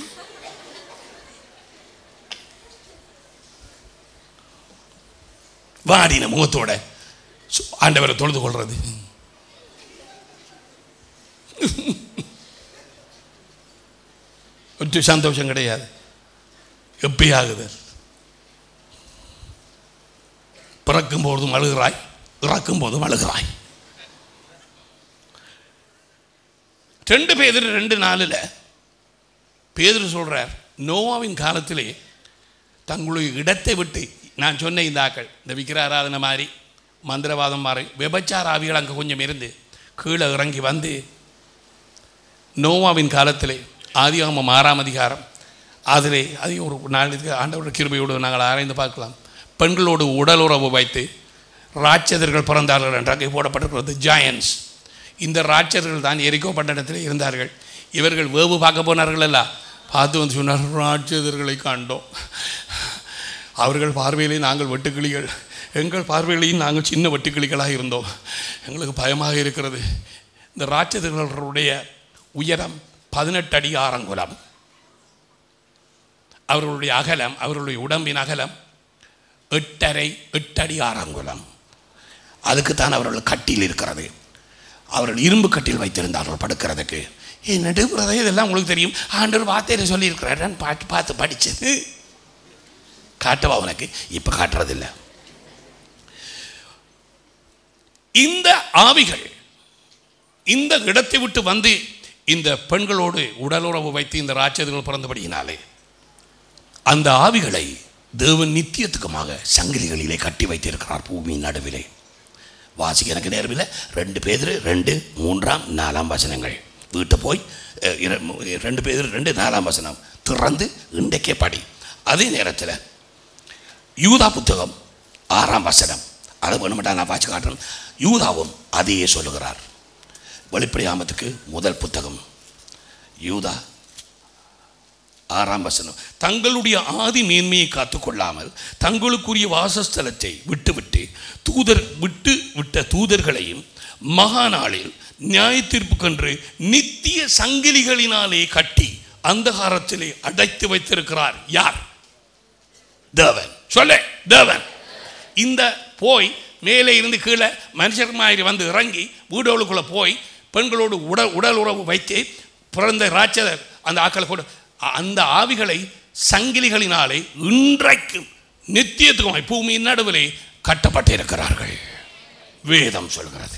வாடின முகத்தோட சு- ஆண்டவரை தொழுது கொள்றது ஒற்று சந்தோஷம் கிடையாது எப்படி ஆகுது பிறக்கும் போதும் அழுகிறாய் இறக்கும் போதும் அழுகிறாய் ரெண்டு பேர் ரெண்டு நாளில் பேதர் சொல்றார் நோவாவின் காலத்திலே தங்களுடைய இடத்தை விட்டு நான் சொன்ன இந்த ஆக்கள் இந்த விக்கிர ஆராதனை மாதிரி மந்திரவாதம் மாதிரி விபச்சார ஆவிகள் அங்கே கொஞ்சம் இருந்து கீழே இறங்கி வந்து நோவாவின் காலத்திலே ஆதியாகமம் ஆறாம் அதிகாரம் அதிலே அதையும் ஒரு நாளுக்கு ஆண்டவருடைய கிருபையோடு நாங்கள் ஆராய்ந்து பார்க்கலாம் பெண்களோடு உடலுறவு வைத்து ராட்சதர்கள் பிறந்தார்கள் என்று அங்கே போடப்பட்டிருக்கிறது ஜாயன்ஸ் இந்த ராட்சதர்கள் தான் எரிக்கோ பட்டணத்தில் இருந்தார்கள் இவர்கள் வேவு பார்க்க போனார்கள் அல்ல பார்த்து வந்து சொன்னார் ராட்சதர்களை கண்டோம் அவர்கள் பார்வையிலே நாங்கள் வெட்டுக்கிளிகள் எங்கள் பார்வையிலேயும் நாங்கள் சின்ன வெட்டுக்கிளிகளாக இருந்தோம் எங்களுக்கு பயமாக இருக்கிறது இந்த ராட்சதர்களுடைய உயரம் பதினெட்டு அடி ஆறங்குலம் அவர்களுடைய அகலம் அவர்களுடைய உடம்பின் அகலம் எட்டரை எட்டடி ஆறங்குலம் அதுக்குத்தான் அவர்கள் கட்டில் இருக்கிறது அவர்கள் இரும்பு கட்டில் வைத்திருந்தார்கள் படுக்கிறதுக்கு ஏன் நடுப்புறதை இதெல்லாம் உங்களுக்கு தெரியும் ஆண்டவர் வார்த்தையில சொல்லியிருக்கிறார் நான் பாட்டு பார்த்து படிச்சது காட்டவா உனக்கு இப்போ காட்டுறதில்லை இந்த ஆவிகள் இந்த இடத்தை விட்டு வந்து இந்த பெண்களோடு உடலுறவு வைத்து இந்த ராட்சதர்கள் பிறந்தபடியினாலே அந்த ஆவிகளை தேவன் நித்தியத்துக்குமாக சங்கிலிகளிலே கட்டி வைத்திருக்கிறார் பூமியின் நடுவிலே வாசிக்க எனக்கு நேரமில்லை ரெண்டு பேர் ரெண்டு மூன்றாம் நாலாம் வசனங்கள் வீட்டை போய் அஹ், இர- மு- ரெண்டு பேர் ரெண்டு நாலாம் வசனம் திறந்து இன்றைக்கே படி அதே நேரத்தில் யூதா புத்தகம் ஆறாம் வசனம் அதை வேணுமெண்டா நான் வாசி காட்டுறேன் யூதாவும் அதையே சொல்லுகிறார் வெளிப்படையாமத்துக்கு முதல் புத்தகம் யூதா ஆறாம் வசனம் தங்களுடைய ஆதி மேன்மையை காத்துக்கொள்ளாமல் தங்களுக்குரிய வாசஸ்தலத்தை விட்டுவிட்டு தூதர் விட்டு விட்ட தூதர்களையும் மகா நாளில் நியாய தீர்ப்புக்கென்று நித்திய சங்கிலிகளினாலே கட்டி அந்தகாரத்திலே அடைத்து வைத்திருக்கிறார் யார் தேவன் சொல்லு தேவன் இந்த போய் மேலே இருந்து கீழே மனுஷர் மாதிரி வந்து இறங்கி வீடுகளுக்குள்ளே போய் பெண்களோடு உடல் உடல் உறவு வைத்து பிறந்த ராட்சதர் அந்த ஆக்களை கூட அ- அந்த ஆவிகளை சங்கிலிகளினாலே இன்றைக்கும் நித்தியத்துக்குமாய் பூமியின் நடுவிலே கட்டப்பட்டிருக்கிறார்கள் வேதம் சொல்கிறது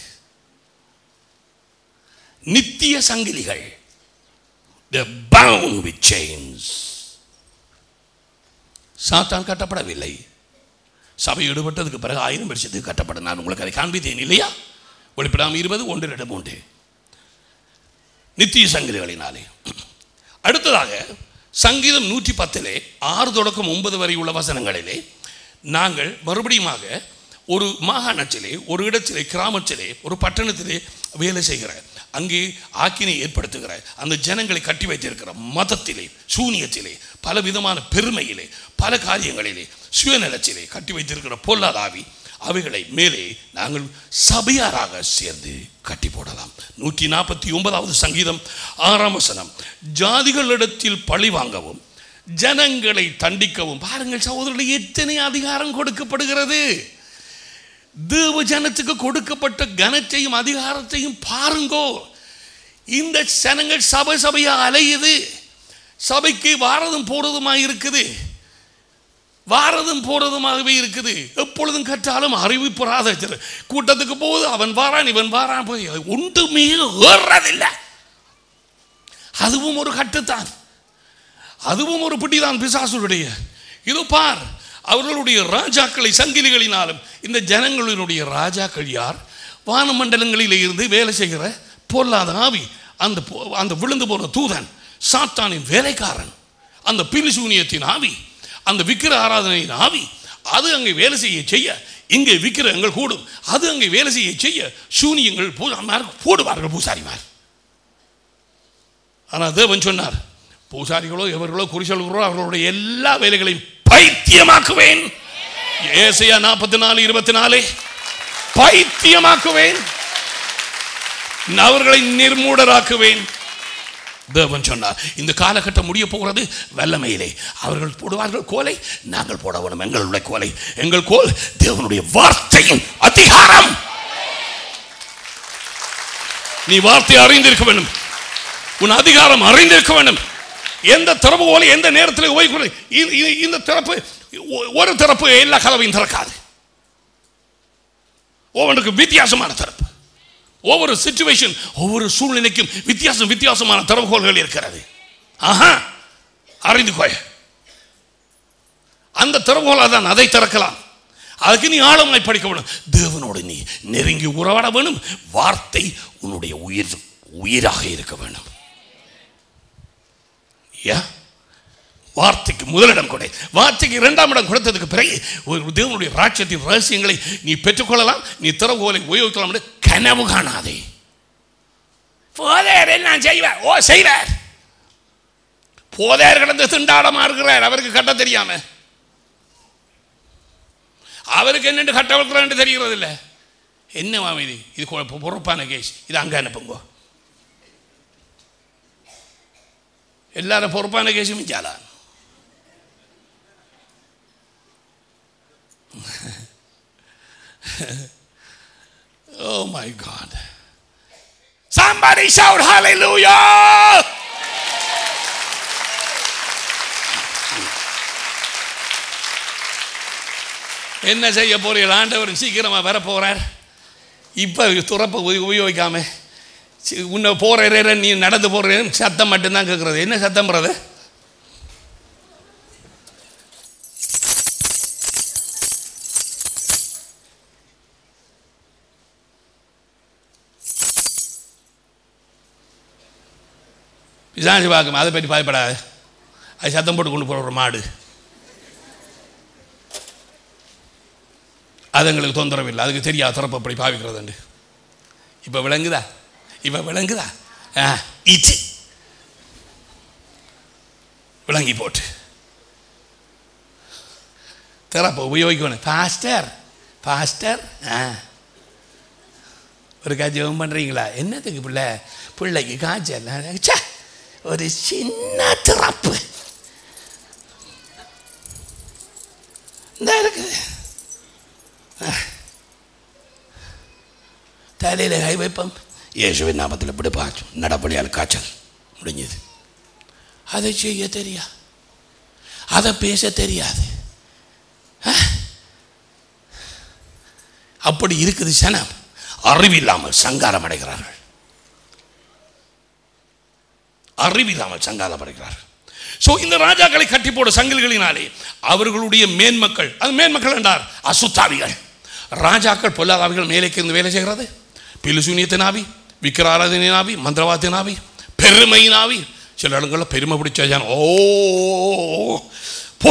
நித்திய சங்கிலிகள் the bound with chains சாத்தான் கட்டப்படவில்லை சபை ஈடுபட்டதுக்கு பிறகு ஆயிரம் வருஷத்துக்கு கட்டப்பட நான் உங்களுக்கு அதை காண்பித்தேன் இல்லையா வெளிப்படாமல் இருபது ஒன்று ரெண்டு மூன்று நித்திய சங்கிலிகளினாலே அடுத்ததாக சங்கீதம் நூற்றி பத்திலே ஆறு தொடக்கம் ஒன்பது வரை உள்ள வசனங்களிலே நாங்கள் மறுபடியுமாக ஒரு மாகாணத்திலே ஒரு இடத்திலே கிராமத்திலே ஒரு பட்டணத்திலே வேலை செய்கிற அங்கே ஆக்கினை ஏற்படுத்துகிற அந்த ஜனங்களை கட்டி வைத்திருக்கிற மதத்திலே சூனியத்திலே பல விதமான பெருமையிலே பல காரியங்களிலே சுயநலத்திலே கட்டி வைத்திருக்கிற பொல்லாதாவி அவைகளை மேலே நாங்கள் சபையாராக சேர்ந்து கட்டி போடலாம் நூற்றி நாற்பத்தி ஒன்பதாவது சங்கீதம் ஆறாம் வசனம் ஜாதிகளிடத்தில் பழி வாங்கவும் ஜனங்களை தண்டிக்கவும் பாருங்கள் சகோதரர்களே எத்தனை அதிகாரம் கொடுக்கப்படுகிறது தேவ ஜனத்துக்கு கொடுக்கப்பட்ட கனத்தையும் அதிகாரத்தையும் பாருங்கோ இந்த ஜனங்கள் சபை சபையா அலையுது சபைக்கு வாரதும் போறதுமா இருக்குது வாரதும் போறதுமாகவே இருக்குது எப்பொழுதும் கற்றாலும் அறிவு பெறாத சிலர். கூட்டத்துக்கு போகுது அவன் வாரான் இவன் வாரான் போய் ஒன்றுமே ஏறதில்லை அதுவும் ஒரு கட்டுத்தான் அதுவும் ஒரு பிடிதான் பிசாசுடைய இதோ பார் அவர்களுடைய ராஜாக்களை சங்கிலிகளினாலும் இந்த ஜனங்களினுடைய ராஜாக்கள் யார் வானமண்டலங்களிலே இருந்து வேலை செய்கிற பொல்லாத ஆவி அந்த பொ- அந்த விழுந்து போன தூதன் சாத்தானின் வேலைக்காரன் அந்த பிலிசூனியத்தின் ஆவி அந்த விக்கிர ஆராதனையின் ஆவி அது அங்கே வேலை செய்ய செய்ய இங்கே விக்கிரகங்கள் கூடும் அது அங்கே வேலை செய்ய செய்ய சூனியங்கள் பூசாமார் போடுவார்கள் பூசாரிமார் ஆனால் தேவன் சொன்னார் பூசாரிகளோ எவர்களோ குறிச்சொல்கிறோ அவர்களுடைய எல்லா வேலைகளையும் பைத்தியமாக்குவேன் ஏசையா நாற்பத்தி நாலு இருபத்தி நாலு பைத்தியமாக்குவேன் அவர்களை நிர்மூடராக்குவேன் தேவன் சொன்னார் இந்த காலகட்டம் முடிய போகிறது வல்லமையிலே அவர்கள் போடுவார்கள் கோலை நாங்கள் போட வேணும் எங்களுடைய கோலை எங்கள் கோல் தேவனுடைய வார்த்தையின் அதிகாரம் நீ வார்த்தை அறிந்திருக்க வேண்டும் உன் அதிகாரம் அறிந்திருக்க வேண்டும் எந்த திறப்புகோலை எந்த நேரத்தில் உபயோகிக்கிறது இ- இ- இந்த திறப்பு ஒ- ஒரு திறப்பு எல்லா கதவையும் திறக்காது ஒவ்வொன்றுக்கு வித்தியாசமான திறப்பு ஒவ்வொரு சிச்சுவேஷன் ஒவ்வொரு சூழ்நிலைக்கும் வித்தியாசம் வித்தியாசமான திறவுகோல்கள் இருக்கிறது ஆஹா அறிந்து கொய அந்த திறவுகோலாக தான் அதை திறக்கலாம் அதுக்கு நீ ஆழமாய் படிக்க வேணும் தேவனோடு நீ நெருங்கி உறவாட வேணும் வார்த்தை உன்னுடைய உயிர் உயிராக இருக்க வேணும் யா வார்த்தைக்கு முதலிடம் கொடை வார்த்தைக்கு இரண்டாம் இடம் கொடுத்ததுக்கு பிறகு ஒரு தேவனுடைய ராட்சியத்தின் ரகசியங்களை நீ பெற்றுக்கொள்ளலாம் நீ திறவுகோலை உபயோகிக்கலாம் என்று கனவு காணாதே போதையர் எல்லாம் செய்வார் ஓ செய்வார் போதையர் கிடந்து திண்டாடமா இருக்கிறார் அவருக்கு கட்ட தெரியாம அவருக்கு என்னென்று கட்ட வைக்கிறான்னு தெரிகிறது இல்லை என்ன மாமி இது இது கொ- பொறுப்பான கேஸ் இது அங்கே அனுப்புங்க எல்லாரும் பொறுப்பான கேஸும் மிச்சாலா oh my God. Somebody shout hallelujah! என்ன செய்ய போறீர்கள் ஆண்டவர் சீக்கிரமா வர போறார் இப்போ துறப்பை உபயோகிக்காம சி- உன்னை போற நீ நடந்து போற சத்தம் மட்டும்தான் கேட்கறது என்ன சத்தம் பிரதர் பிசாசு பார்க்கும் அதை பற்றி பயப்படாது அது சத்தம் போட்டு கொண்டு போகிற ஒரு மாடு அது எங்களுக்கு தொந்தரவு இல்லை அதுக்கு தெரியாது திறப்பு அப்படி பாவிக்கிறதுண்டு இப்போ விளங்குதா இப்போ விளங்குதா ஆ இச்சு விளங்கி போட்டு திறப்பை உபயோகிக்கணும் பாஸ்டர் பாஸ்டர் ஆ ஒரு ஜெபம் பண்ணுறீங்களா என்னத்துக்கு பிள்ளை பிள்ளைக்கு காய்ச்சல் ச்சே, ஒரு சின்ன திறப்பு இந்த இருக்குது தலையில் கை வைப்போம் இயேசுவின் நாமத்தில் இப்படி பாய்ச்சும் நடப்படியால் காய்ச்சல் முடிஞ்சது அதை செய்ய தெரியா அதை பேச தெரியாது ஆ? அப்படி இருக்குது சனம் அறிவில்லாமல் சங்காரம் அடைகிறார்கள் அறிவில்லாமல் சங்காரம் அடைகிறார்கள் ஸோ இந்த ராஜாக்களை கட்டி போட சங்கிலிகளினாலே அவர்களுடைய மேன்மக்கள் அது மேன்மக்கள் என்றார் அசுத்தாவிகள் ராஜாக்கள் பொல்லாதாவிகள் மேலே இருந்து வேலை செய்கிறது பிலுசூனியத்தின் ஆவி விக்கிராராதனின் ஆவி மந்திரவாதத்தின் ஆவி பெருமையின் ஆவி சில இடங்களில் பெருமை பிடிச்ச ஜனம் ஓ போ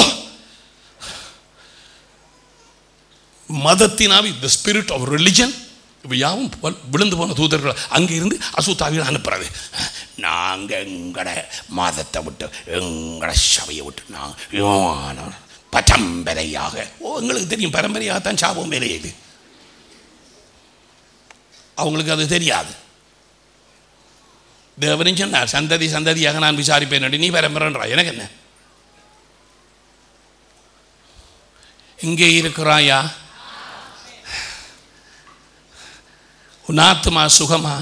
மதத்தின் ஆவி த ஸ்பிரிட் ஆஃப் ரிலிஜன் இவை யாவும் வல்- விழுந்து போன தூதர்கள் அங்கே இருந்து அசுத்தாவிகள் அனுப்புறது நாங்கள் எங்கட மதத்தை விட்டு எங்கட சபையை விட்டு நாங்கள் பரம்பரையாக ஓ எங்களுக்கு தெரியும் பரம்பரையாக தான் சாபம் வேலை இது அவங்களுக்கு அது தெரியாது தேவனின் சொன்னார் சந்ததி சந்ததியாக நான் விசாரிப்பேன் நீ பரம்பரன்றா எனக்கு என்ன இங்கே இருக்கிறாயா உன் ஆத்மா சுகமா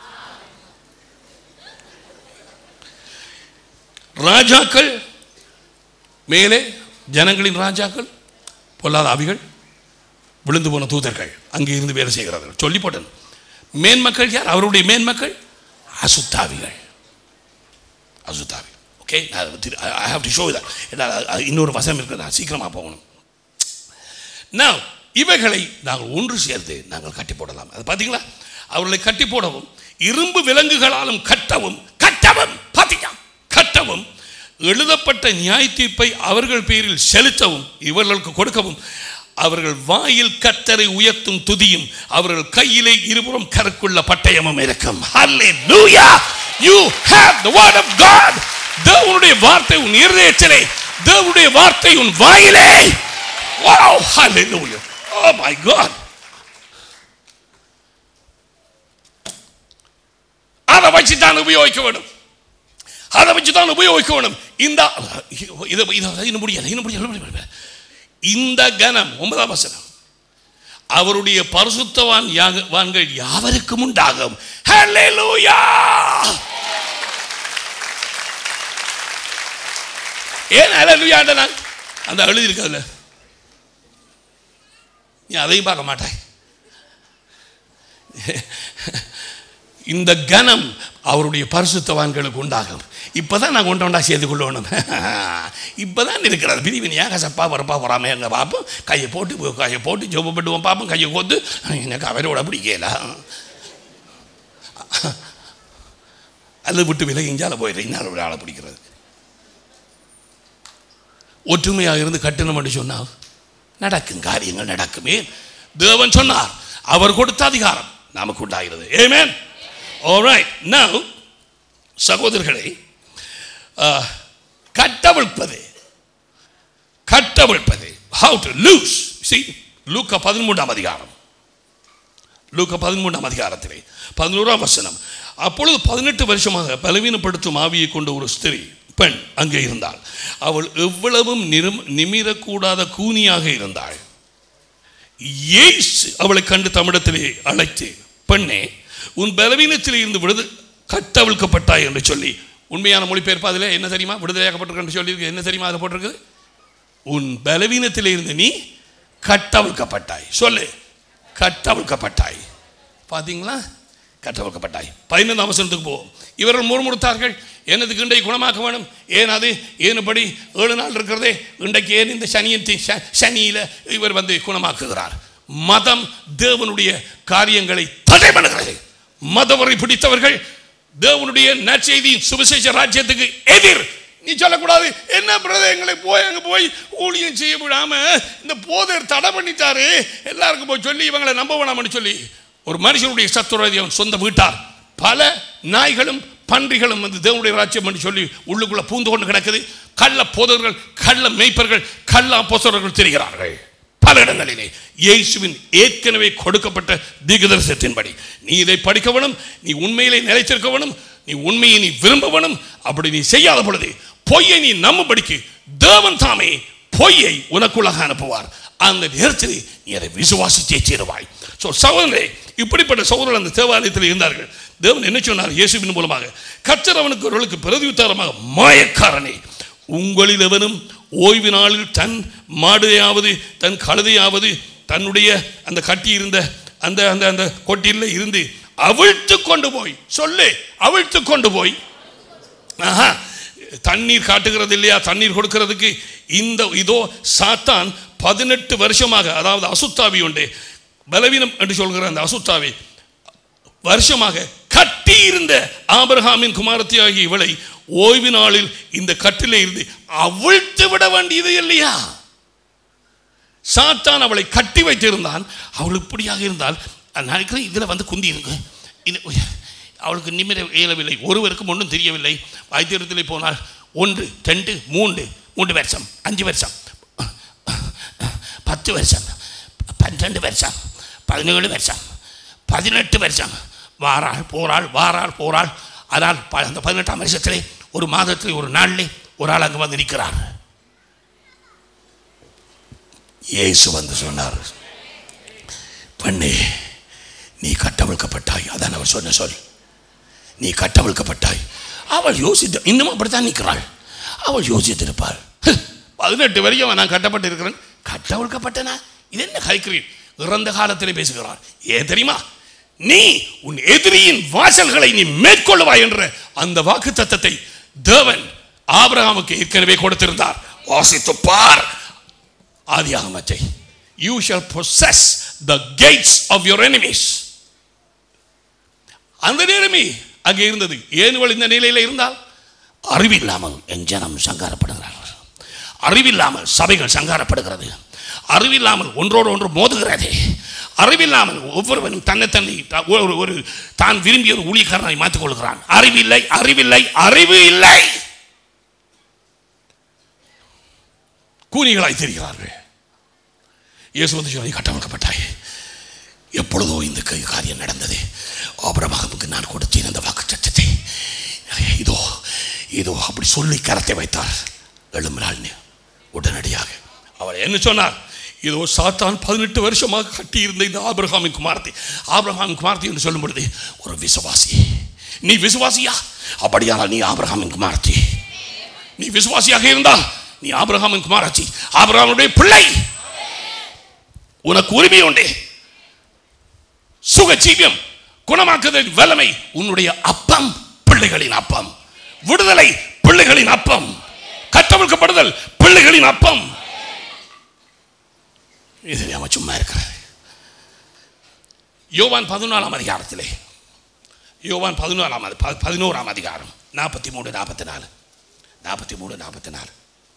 ராஜாக்கள் மேலே ஜனங்களின் ராஜாக்கள் பொல்லாத அவிகள் விழுந்து போன தூதர்கள் அங்கே இருந்து வேலை செய்கிறார்கள் சொல்லி போட்டேன் மேன்மக்கள் யார் அவருடைய மேன்மக்கள் அசுத்தாவிகள் அசுத்தாவி okay I have to show that இன்னொரு வசம் இருக்குது நான் சீக்கிரமாக போகணும் Now, இவைகளை நாங்கள் ஒன்று சேர்த்து நாங்கள் கட்டி போடலாம் அது பார்த்தீங்களா அவர்களை கட்டி போடவும் இரும்பு விலங்குகளாலும் கட்டவும் கட்டவும் பார்த்தீங்களா கட்டவும் எழுதப்பட்ட நியாய தீர்ப்பை அவர்கள் பேரில் செலுத்தவும் இவர்களுக்கு கொடுக்கவும் அவர்கள் வாயில் கத்தரை உயர்த்தும் துதியும் அவர்கள் கையிலே இருபுறம் கருக்குள்ள பட்டயமும் இருக்கும் Hallelujah! You have the word of God. தேவனுடைய வார்த்தை உன் இருதயத்திலே தேவனுடைய வார்த்தை உன் வாயிலே Wow, hallelujah. Oh my God. அதை வச்சு தான் உபயோகிக்க வேண்டும் அதை வச்சு தான் உபயோகிக்க வேண்டும் இந்த இதை இதை இன்னும் முடியல இன்னும் முடியல இன்னும் முடியல. இந்த கனம் ஒன்பதாம் வசனம் அவருடைய பரிசுத்தவான் யாக- வான்கள் யாவருக்கும் உண்டாகும் Hallelujah! ஏன் ஹalleluya நான் அந்த எழுதி இருக்காதுல்ல நீ அதையும் பார்க்க மாட்டாய் இந்த கனம் அவருடைய பரிசுத்தவான்களுக்கு உண்டாகும் இப்பதான் நான் கொண்டு வந்தா சேர்த்து கொள்ளணும் இப்பதான் இருக்கிறது பிரிவினியா கசப்பா வரப்பா வராம எங்க பார்ப்போம் கையை போட்டு கையை போட்டு ஜோப பண்ணுவோம் பார்ப்போம் கையை கோத்து எனக்கு அவரோட பிடிக்கல அது விட்டு விலகி இஞ்சால போயிடுறேன் இன்னும் ஒரு ஆளை பிடிக்கிறது ஒற்றுமையாக இருந்து கட்டணம் என்று சொன்னால் நடக்கும் காரியங்கள் நடக்குமே தேவன் சொன்னார் அவர் கொடுத்த அதிகாரம் நமக்கு உண்டாகிறது ஏமேன் ஆல்ரைட் now சகோதரர்களே அஹ், கட்டவிழ்ப்பது கட்டவிழ்ப்பது how to loose see லூக்கா பதிமூன்றாம் அதிகாரம் லூக்கா பதிமூன்றாம் அதிகாரத்திலே பதினோராம் வசனம் அப்பொழுது பதினெட்டு வருஷமாக பலவீனப்படுத்தும் ஆவியை கொண்ட ஒரு ஸ்திரீ பெண் அங்கே இருந்தாள் அவள் எவ்வளவும் நிரும் நிமிரக்கூடாத கூனியாக இருந்தாள் இயேசு அவளை கண்டு தமிழத்திலே அழைத்து பெண்ணே உன் பலவீனத்தில் இருந்து விடுது கட்டவிழ்க்கப்பட்டாய் என்று சொல்லி உண்மையான மொழிபெயர்ப்பு அதில் என்ன தெரியுமா விடுதலையாக்கப்பட்டிருக்கு சொல்லி என்ன தெரியுமா அதில் போட்டிருக்குது உன் பலவீனத்தில் இருந்து நீ கட்டவிழ்க்கப்பட்டாய் சொல்லு கட்டவிழ்க்கப்பட்டாய் பார்த்தீங்களா கட்டவிழ்க்கப்பட்டாய் பதினைந்தாம் வசனத்துக்கு போவோம் இவர்கள் முறுமுறுத்தார்கள் என்னதுக்கு இன்றைக்கு குணமாக்க வேணும் ஏன் அது ஏனுபடி ஏழு நாள் இருக்கிறதே இன்றைக்கு ஏன் இந்த சனியின் தி- ச- சனியில இவர் வந்து குணமாக்குகிறார் மதம் தேவனுடைய காரியங்களை தடை பண்ணுகிறது மதவரை பிடித்தவர்கள் தேவனுடைய நற்செய்தியின் சுவிசேஷ ராஜ்யத்துக்கு எதிர் நீ சொல்லக்கூடாது என்ன பிரதர் எங்களை போய் அங்கே போய் ஊழியம் செய்ய விடாம இந்த போதர் தடை பண்ணிட்டாரு எல்லாருக்கும் போய் சொல்லி இவங்களை நம்ப வேணாம்னு சொல்லி ஒரு மனுஷனுடைய சத்துரதி அவன் சொந்த வீட்டார் பல நாய்களும் பன்றிகளும் வந்து தேவனுடைய ராஜ்யம் என்று சொல்லி உள்ளுக்குள்ள பூந்து கொண்டு கிடக்குது கள்ள போதர்கள் கள்ள மேய்ப்பர்கள் கள்ள அப்போஸ்தலர்கள் தெரிகிறார்கள் பல இடங்களிலே இயேசுவின் ஏற்கனவே கொடுக்கப்பட்ட தீர்க்கதரிசனத்தின்படி நீ இதை படிக்க வேணும் நீ உண்மையிலே நிலைத்திருக்க வேணும் நீ உண்மையை நீ விரும்ப வேணும் அப்படி நீ செய்யாத பொழுது பொய்யை நீ நம்பும்படிக்கு தேவன் தாமே பொய்யை உனக்குள்ளாக அனுப்புவார் அந்த நேரத்தில் நீ அதை விசுவாசித்தே சேருவாய் ஸோ சகோதரே இப்படிப்பட்ட சகோதரர் அந்த தேவாலயத்தில் இருந்தார்கள் தேவன் என்ன சொன்னார் இயேசுவின் மூலமாக கர்த்தர் அவனுக்கு அவர்களுக்கு பிரதியுத்தாரமாக மாயக்காரனே உங்களில் எவனும் ஓய்வு நாளில் தன் மாடையாவது தன் கழுதையாவது தன்னுடைய அந்த கட்டி இருந்த அந்த அந்த அந்த கொட்டியில் இருந்து அவிழ்த்து கொண்டு போய் சொல்லு அவிழ்த்து கொண்டு போய் ஆஹா தண்ணீர் காட்டுகிறது இல்லையா தண்ணீர் கொடுக்கிறதுக்கு இந்த இதோ சாத்தான் பதினெட்டு வருஷமாக அதாவது அசுத்தாவி உண்டு பலவீனம் என்று சொல்கிற அந்த அசுத்தாவி வருஷமாக கட்டி இருந்த ஆபிரகாமின் குமாரத்தியாகிய இவளை ஓய்வு நாளில் இந்த கட்டிலே இருந்து அவிழ்த்து விட வேண்டியது இல்லையா சாத்தான் அவளை கட்டி வைத்திருந்தான் அவள் இப்படியாக இருந்தால் நான் நினைக்கிறேன் இதில் வந்து குந்தி இருக்கு இது அவளுக்கு நிமிர இயலவில்லை ஒருவருக்கும் ஒன்றும் தெரியவில்லை வைத்தியத்தில் போனால் ஒன்று ரெண்டு மூன்று மூன்று வருஷம் அஞ்சு வருஷம் பத்து வருஷம் பன்னிரெண்டு வருஷம் பதினேழு வருஷம் பதினெட்டு வருஷம் வாராள் போறாள் வாராள் போறாள் ஆனால் ப- அந்த பதினெட்டாம் வருஷத்திலே ஒரு மாதத்தில் ஒரு நாளிலே ஒரு ஆள் அங்கே வந்து நிற்கிறார் இயேசு வந்து சொன்னார் பெண்ணே நீ கட்டவிழ்க்கப்பட்டாய் அதான் அவர் சொன்ன சொல் நீ கட்டவிழ்க்கப்பட்டாய் அவள் யோசித்து இன்னும் அப்படித்தான் நிற்கிறாள் அவள் யோசித்திருப்பாள் "ஹ், பதினெட்டு வரைக்கும் நான் கட்டப்பட்டு இருக்கிறேன் கட்டவிழ்க்கப்பட்டனா இது என்ன கலைக்கிறீன் இறந்த காலத்திலே பேசுகிறார் ஏன் தெரியுமா நீ உன் எதிரியின் வாசல்களை நீ மேற்கொள்ளுவாய் என்ற அந்த வாக்கு தத்தத்தை தேவன் ஆபிரகாமுக்கு ஏற்கனவே கொடுத்திருந்தார் வாசித்து பார் ஆதியாகமத்தை you shall possess the gates of your enemies அந்த நேரமே அங்கே இருந்தது ஏன் இவள் இந்த நிலையில் இருந்தால் அறிவில்லாமல் என் ஜனம் சங்காரப்படுகிறார்கள் அறிவில்லாமல் சபைகள் சங்காரப்படுகிறது அறிவில்லாமல் ஒன்றோடு ஒன்று மோதுகிறது அறிவில்லாமல் ஒவ்வொருவனும் தன்னை தன்னை த- ஒரு ஒரு தான் விரும்பிய ஒரு ஊழியக்காரனை மாற்றிக் கொள்கிறான் அறிவில்லை அறிவில்லை அறிவு இல்லை கூனிகளாய் தெரிகிறார்கள் இயேசு வந்து சொல்லி கட்டமைக்கப்பட்டாய் எப்பொழுதோ இந்த கை- காரியம் நடந்தது ஆபரமாகமுக்கு நான் கொடுத்தேன் அந்த வாக்கு சத்தத்தை இதோ இதோ அப்படி சொல்லி கரத்தை வைத்தார் எழும்பினாள் உடனடியாக அவர் என்ன சொன்னார் இதோ சாத்தான் பதினெட்டு வருஷமாக கட்டியிருந்த இந்த ஆபிரகாமின் குமாரத்தை ஆபிரகாமின் குமாரத்தை என்று சொல்லும் பொழுது ஒரு விசுவாசி நீ விசுவாசியா அப்படியானால் நீ ஆபிரகாமின் குமாரத்தி நீ விசுவாசியாக இருந்தால் நீ ஆபிரகாமின் குமாரச்சி ஆபிரகாமுடைய பிள்ளை உனக்கு உரிமை உண்டு சுகஜீவியம் குணமாக்குதல் வல்லமை உன்னுடைய அப்பம் பிள்ளைகளின் அப்பம் விடுதலை பிள்ளைகளின் அப்பம் கட்டவிழ்க்கப்படுதல் பிள்ளைகளின் அப்பம் இது அவன் சும்மா இருக்கிறது யோவான் பதினாலாம் அதிகாரத்திலே யோவான் பதினாலாம் அதி- ப- பதினோராம் அதிகாரம் நாற்பத்தி மூணு நாற்பத்தி நாலு நாற்பத்தி மூணு நாற்பத்தி நாலு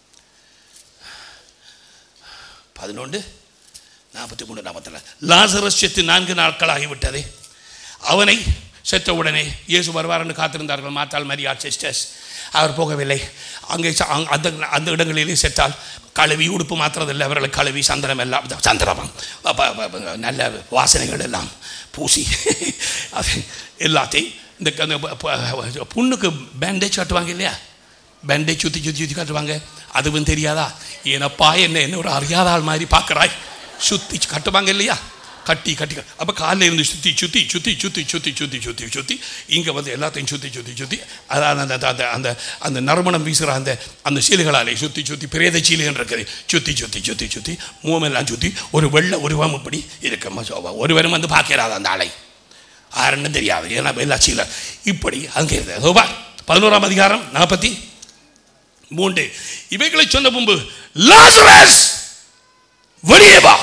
பதினொன்று நாற்பத்தி மூணு நாற்பத்தி நாலு லாசரஸ் செத்து நான்கு நாட்கள் ஆகிவிட்டது அவனை செத்த உடனே இயேசு வருவார்னு காத்திருந்தார்கள் மாத்தாள் மரியாள் சிஸ்டர்ஸ் அவர் போகவில்லை அங்கே ச- அங்க- அந்த அந்த இடங்களிலே செத்தால் கழுவி உடுப்பு மாத்திரதில்லை அவர்களை கழுவி சந்தனம் எல்லாம் சந்திரமம் அப்ப- அப்ப- அப்ப நல்ல வாசனைகள் எல்லாம் பூசி அது எல்லாத்தையும் இந்த அந்த ப- ப- புண்ணுக்கு பேண்டேஜ் கட்டுவாங்க இல்லையா பேண்டேஜ் சுற்றி சுற்றி சுற்றி கட்டுவாங்க அதுவும் தெரியாதா ஏனப்பா என்ன என்ன ஒரு அறியாத ஆள் மாதிரி பார்க்குறாய் சுற்றி கட்டுவாங்க இல்லையா கட்டி கட்டி அப்போ காலில் இருந்து சுற்றி சுற்றி சுற்றி சுற்றி சுற்றி சுற்றி சுற்றி சுற்றி இங்கே வந்து எல்லாத்தையும் சுற்றி சுற்றி சுற்றி அதான் அந்த அந்த- அந்த அந்த அந்த நறுமணம் வீசுகிற அந்த அந்த சீலைகளாலே சுற்றி சுற்றி பிரேத சீலைன்னு இருக்குது சுற்றி சுற்றி சுற்றி சுற்றி மூமெல்லாம் சுற்றி ஒரு வெள்ளை உருவம் இப்படி இருக்கம்மா சோபா ஒருவரும் வந்து பார்க்கிறாது அந்த ஆளை யாருன்னு தெரியாது ஏன்னா எல்லா சீலை இப்படி அங்கே இருந்தது சோபா பதினோராம் அதிகாரம் நாற்பத்தி மூன்று இவைகளை சொன்ன முன்பு லாசரஸ் வெளியே வா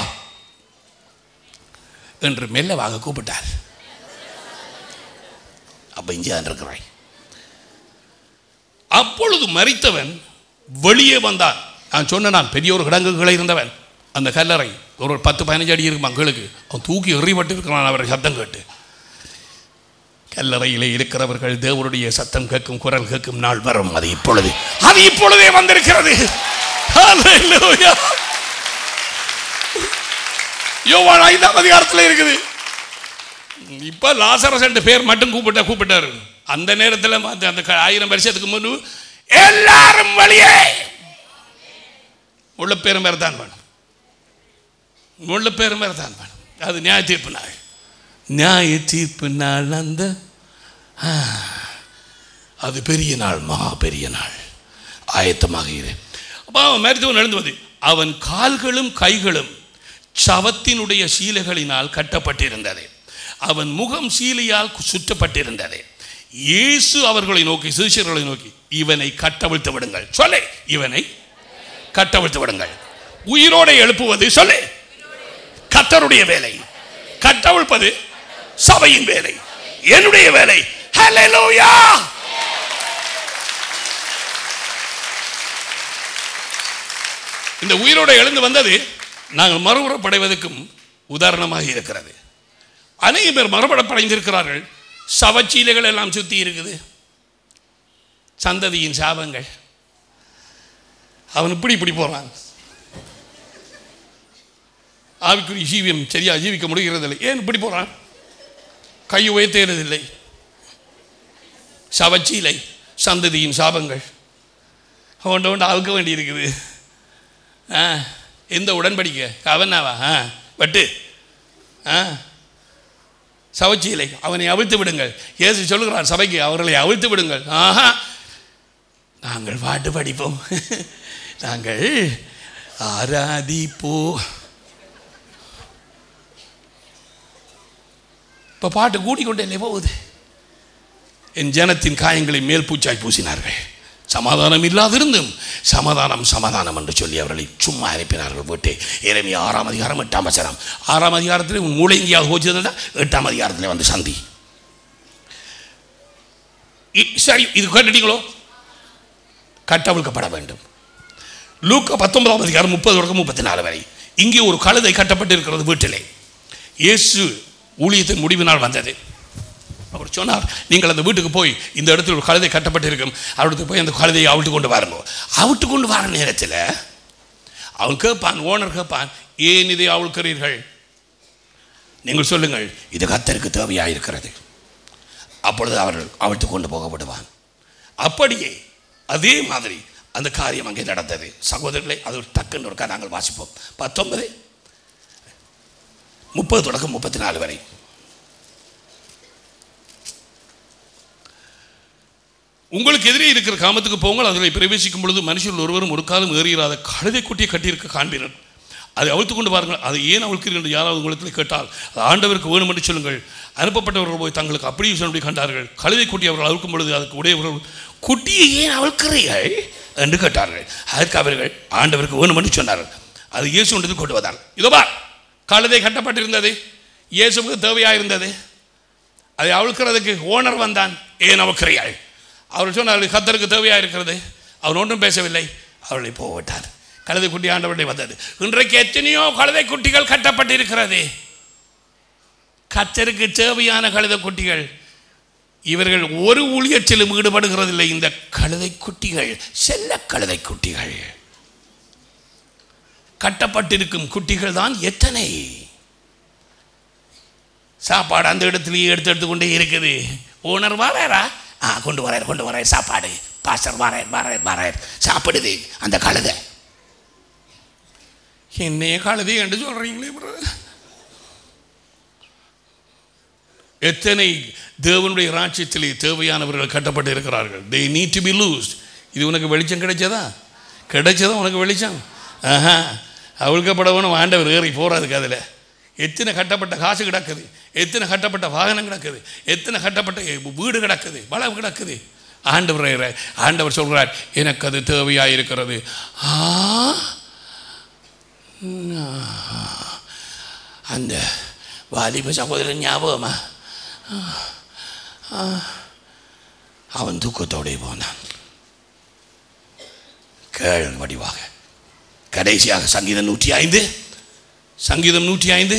என்று மெல்லவாக கூப்பிட்டார் அப்ப இங்கே தான் இருக்கிறாய் அப்பொழுது மறித்தவன் வெளியே வந்தான் நான் சொன்ன நான் பெரிய ஒரு கிடங்குகளை இருந்தவன் அந்த கல்லறை ஒரு பத்து பதினஞ்சு அடி இருக்கு மக்களுக்கு அவன் தூக்கி எறிபட்டு இருக்கிறான் அவரை சத்தம் கேட்டு கல்லறையிலே இருக்கிறவர்கள் தேவனுடைய சத்தம் கேட்கும் குரல் கேட்கும் நாள் வரும் அது இப்பொழுது அது இப்பொழுதே வந்திருக்கிறது Hallelujah. யோவான் ஐந்தாம் அதிகாரத்தில் இருக்குது இப்ப லாசரஸ் என்ற பேர் மட்டும் கூப்பிட்ட கூப்பிட்டாரு அந்த நேரத்தில் அந்த அந்த க- ஆயிரம் வருஷத்துக்கு முன்பு எல்லாரும் வழியே உள்ள பேரும் வேறு தான் வேணும் உள்ள பேரும் வேறு தான் வேணும் அது நியாய தீர்ப்பு நாள் நியாய தீர்ப்பு நாள் அந்த ஆ, அது பெரிய நாள் மகா பெரிய நாள் ஆயத்தமாக இரு அப்போ அவன் மருத்துவன் எழுந்து வந்து அவன் கால்களும் கைகளும் சவத்தினுடைய சீலைகளினால் கட்டப்பட்டிருந்தது அவன் முகம் சீலையால் சுற்றப்பட்டிருந்தது இயேசு அவர்களை நோக்கி சிறுசியர்களை நோக்கி இவனை கட்டவிழ்த்து விடுங்கள் சொல்லு இவனை கட்டவிழ்த்து விடுங்கள் உயிரோடு எழுப்புவது சொல்லு கத்தருடைய வேலை கட்டவிழ்ப்பது சபையின் வேலை என்னுடைய வேலை ஹalleluya இந்த உயிரோடு எழுந்து வந்தது நாங்கள் மறுபுறப்படைவதற்கும் உதாரணமாக இருக்கிறது அநேக பேர் மறுபடப்படைந்திருக்கிறார்கள் சவச்சீலைகள் எல்லாம் சுற்றி இருக்குது சந்ததியின் சாபங்கள் அவன் இப்படி இப்படி போறான் ஆவிக்குரிய ஜீவியம் சரியா ஜீவிக்க முடிகிறதில்லை ஏன் இப்படி போறான் கை உயர்த்தேறதில்லை சவச்சீலை சந்ததியின் சாபங்கள் ஒன்று ஒன்று அவுக்க வேண்டி இருக்குது ஆ எந்த உடன்படிக்கை அவனாவா ஆ வட்டு ஆ சவச்சீலை அவனை அவிழ்த்து விடுங்கள் இயேசு சொல்லுகிறார் சபைக்கு அவர்களை அவிழ்த்து விடுங்கள் ஆஹா நாங்கள் பாட்டு படிப்போம் நாங்கள் ஆராதிப்போ இப்போ பாட்டு கூடிக்கொண்டே போகுது என் ஜனத்தின் காயங்களை மேல் பூச்சாய் பூசினார்கள் சமாதானம் இல்லாதிருந்தும் சமாதானம் சமாதானம் என்று சொல்லி அவர்களை சும்மா அனுப்பினார்கள் போட்டு இறைமை ஆறாம் அதிகாரம் எட்டாம் வசனம் ஆறாம் அதிகாரத்தில் உன் மூளை எங்கேயாவது போச்சதுன்னா எட்டாம் அதிகாரத்தில் வந்து சந்தி இ- சரி இது கேட்டுட்டீங்களோ கட்டவிழ்க்கப்பட வேண்டும் லூக்கா பத்தொன்பதாம் அதிகாரம் முப்பது தொடக்கம் முப்பத்தி நாலு வரை இங்கே ஒரு கழுதை கட்டப்பட்டிருக்கிறது வீட்டிலே இயேசு ஊழியத்தின் முடிவினால் வந்தது அவர் சொன்னார் நீங்கள் அந்த வீட்டுக்கு போய் இந்த இடத்துல ஒரு கழுதை கட்டப்பட்டிருக்கும் அவருக்கு போய் அந்த கழுதையை அவிட்டு கொண்டு வாருங்க அவிட்டு கொண்டு வர நேரத்தில் அவன் கேட்பான் ஓனர் கேட்பான் ஏன் இதை அவிழ்க்கிறீர்கள் நீங்கள் சொல்லுங்கள் இது கத்தருக்கு தேவையாக இருக்கிறது அப்பொழுது அவர்கள் அவிழ்த்து கொண்டு போகப்படுவான் அப்படியே அதே மாதிரி அந்த காரியம் அங்கே நடந்தது சகோதரர்களை அது ஒரு டக்குன்னு ஒருக்கா நாங்கள் வாசிப்போம் பத்தொன்பது முப்பது தொடக்கம் முப்பத்தி நாலு வரை உங்களுக்கு எதிரே இருக்கிற காமத்துக்கு போங்கள் அதில் பிரவேசிக்கும் பொழுது மனுஷர்கள் ஒருவரும் ஒரு காலம் ஏறியிராத கழுதை குட்டியை கட்டியிருக்க காண்பீர்கள் அதை அவிழ்த்து கொண்டு பாருங்கள் அதை ஏன் அவிழ்க்கிறீர்கள் என்று யாராவது உங்களுக்கு கேட்டால் அது ஆண்டவருக்கு வேணும் என்று சொல்லுங்கள் அனுப்பப்பட்டவர்கள் போய் தங்களுக்கு அப்படியே சொல்லி கண்டார்கள் கழுதை குட்டி அவர்கள் அவிழ்க்கும் பொழுது அதுக்கு உடையவர்கள் குட்டியை ஏன் அவிழ்க்கிறீர்கள் என்று கேட்டார்கள் அதற்கு அவர்கள் ஆண்டவருக்கு வேணும் என்று சொன்னார்கள் அது இயேசு ஒன்றது கொண்டு வந்தார் இதோ பா கழுதை கட்டப்பட்டிருந்தது இயேசுவுக்கு தேவையாக இருந்தது அதை அவிழ்க்கிறதுக்கு ஓனர் வந்தான் ஏன் அவிழ்க்கிறாள் அவர் சொன்னார் கத்தருக்கு தேவையாக இருக்கிறது அவர் ஒன்றும் பேசவில்லை அவர்களை போவிட்டார் கழுதை குட்டி ஆண்டவருடைய வந்தது இன்றைக்கு எத்தனையோ கழுதை குட்டிகள் கட்டப்பட்டிருக்கிறது கத்தருக்கு தேவையான கழுதை குட்டிகள் இவர்கள் ஒரு ஊழியத்திலும் ஈடுபடுகிறதில்லை இந்த கழுதை குட்டிகள் செல்ல கழுதை குட்டிகள் கட்டப்பட்டிருக்கும் குட்டிகள் தான் எத்தனை சாப்பாடு அந்த இடத்துலயே எடுத்து எடுத்து கொண்டே இருக்குது ஓனர் வராரா ஆ கொண்டு வரார் கொண்டு வரார் சாப்பாடு பாஸ்டர் வரார் வரார் வரார் சாப்பிடுது அந்த கழுதை என்னைய கழுதை என்று சொல்றீங்களே brother? எத்தனை தேவனுடைய ராட்சியத்திலே தேவையானவர்கள் கட்டப்பட்டு இருக்கிறார்கள் they need to be loosed இது உனக்கு வெளிச்சம் கிடைச்சதா கிடைச்சதா உனக்கு வெளிச்சம் ஆஹா அவிழ்க்கப்படவனும் ஆண்டவர் ஏறி போகிறதுக்கு அதில் எத்தனை கட்டப்பட்ட காசு கிடக்குது எத்தனை கட்டப்பட்ட வாகனம் கிடக்குது எத்தனை கட்டப்பட்ட வீடு கிடக்குது வளவு கிடக்குது ஆண்டவர் ஆண்டவர் சொல்கிறார் எனக்கு அது தேவையாக இருக்கிறது ஆ அந்த வாலிப சகோதரன் ஞாபகமா அவன் தூக்கத்தோடே போனான் கேள் வடிவாக கடைசியாக சங்கீதம் நூற்றி ஐந்து சங்கீதம் நூற்றி ஐந்து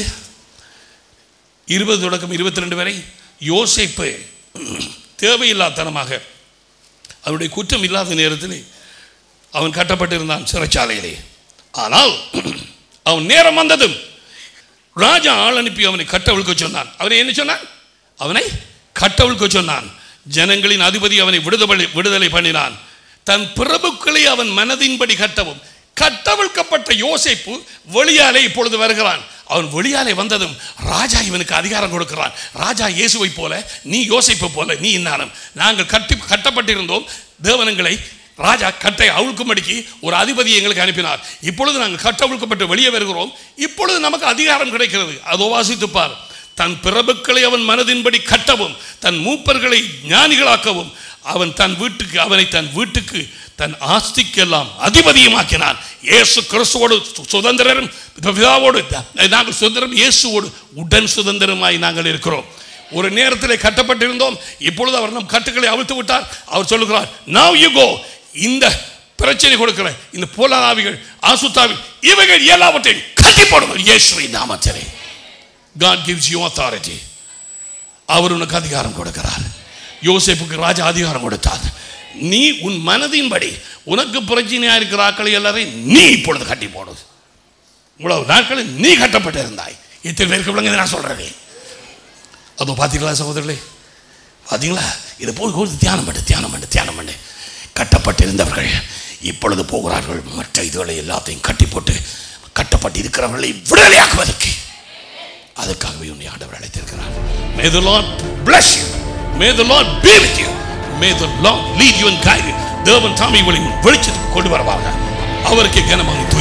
இருபது தொடக்கம் இருபத்தி ரெண்டு வரை யோசிப்பு தேவையில்லாத்தனமாக அவருடைய குற்றம் இல்லாத நேரத்தில் அவன் கட்டப்பட்டிருந்தான் சிறைச்சாலையிலே ஆனால் அவன் நேரம் வந்ததும் ராஜா ஆள் அனுப்பி அவனை கட்டவிழ்க்க சொன்னான் அவனை என்ன சொன்னான் அவனை கட்டவிழ்க்க சொன்னான் ஜனங்களின் அதிபதி அவனை விடுதலை விடுதலை பண்ணினான் தன் பிரபுக்களை அவன் மனதின்படி கட்டவும் கட்டவிழ்க்கப்பட்ட யோசேப்பு வெளியாலே இப்பொழுது வருகிறான் அவன் வெளியாலே வந்ததும் ராஜா இவனுக்கு அதிகாரம் கொடுக்கிறான் ராஜா இயேசுவை போல நீ யோசிப்பு போல நீ இன்னாலும் நாங்கள் கட்டி கட்டப்பட்டிருந்தோம் தேவனங்களை ராஜா கட்டை அவிழ்க்கும்படிக்கு ஒரு அதிபதி எங்களுக்கு அனுப்பினார் இப்பொழுது நாங்கள் கட்ட அவிழ்க்கப்பட்டு வெளியே வருகிறோம் இப்பொழுது நமக்கு அதிகாரம் கிடைக்கிறது அதோ வாசித்துப்பார் தன் பிரபுக்களை அவன் மனதின்படி கட்டவும் தன் மூப்பர்களை ஞானிகளாக்கவும் அவன் தன் வீட்டுக்கு அவனை தன் வீட்டுக்கு தன் ஆஸ்திக்கெல்லாம் அதிபதியுமாக்கினான் இயேசு கிறிஸ்துவோடு சு- சுதந்திரரும் பிதாவோடு நாங்கள் சுதந்திரம் இயேசுவோடு உடன் சுதந்திரமாய் நாங்கள் இருக்கிறோம் ஒரு நேரத்தில் கட்டப்பட்டிருந்தோம் இப்பொழுது அவர் நம் கட்டுக்களை அவிழ்த்து விட்டார் அவர் சொல்லுகிறார் now you go இந்த பிரச்சனை கொடுக்கிற இந்த போலாவிகள் ஆசுத்தாவில் இவைகள் எல்லாவற்றையும் கட்டி போடுங்கள் இயேசுவின் நாமத்திலே God gives you authority அவர் உனக்கு அதிகாரம் கொடுக்கிறார் யோசேப்புக்கு ராஜா அதிகாரம் கொடுத்தார் நீ உன் மனதின்படி உனக்கு பிரச்சனையா இருக்கிற ஆக்களை எல்லாரையும் நீ இப்பொழுது கட்டி போடு இவ்வளவு நாட்களில் நீ கட்டப்பட்டு இருந்தாய் இத்தனை பேருக்கு விளங்குது நான் சொல்றேன் அதோ பார்த்தீங்களா சகோதரர்களே பார்த்தீங்களா இது போய் போய் தியானம் பண்ணு தியானம் பண்ணு தியானம் பண்ணு கட்டப்பட்டிருந்தவர்கள் இப்பொழுது போகிறார்கள் மற்ற இதுகளை எல்லாத்தையும் கட்டி போட்டு கட்டப்பட்டு இருக்கிறவர்களை விடுதலையாக்குவதற்கு அதற்காகவே உன்னை ஆண்டவர் அழைத்திருக்கிறார் May the Lord bless you. May the Lord be with you. May the Lord lead you and guide you. தேவன் தாமி வழி வெளிச்சத்துக்கு கொண்டு வருவாங்க அவருக்கு கனமாக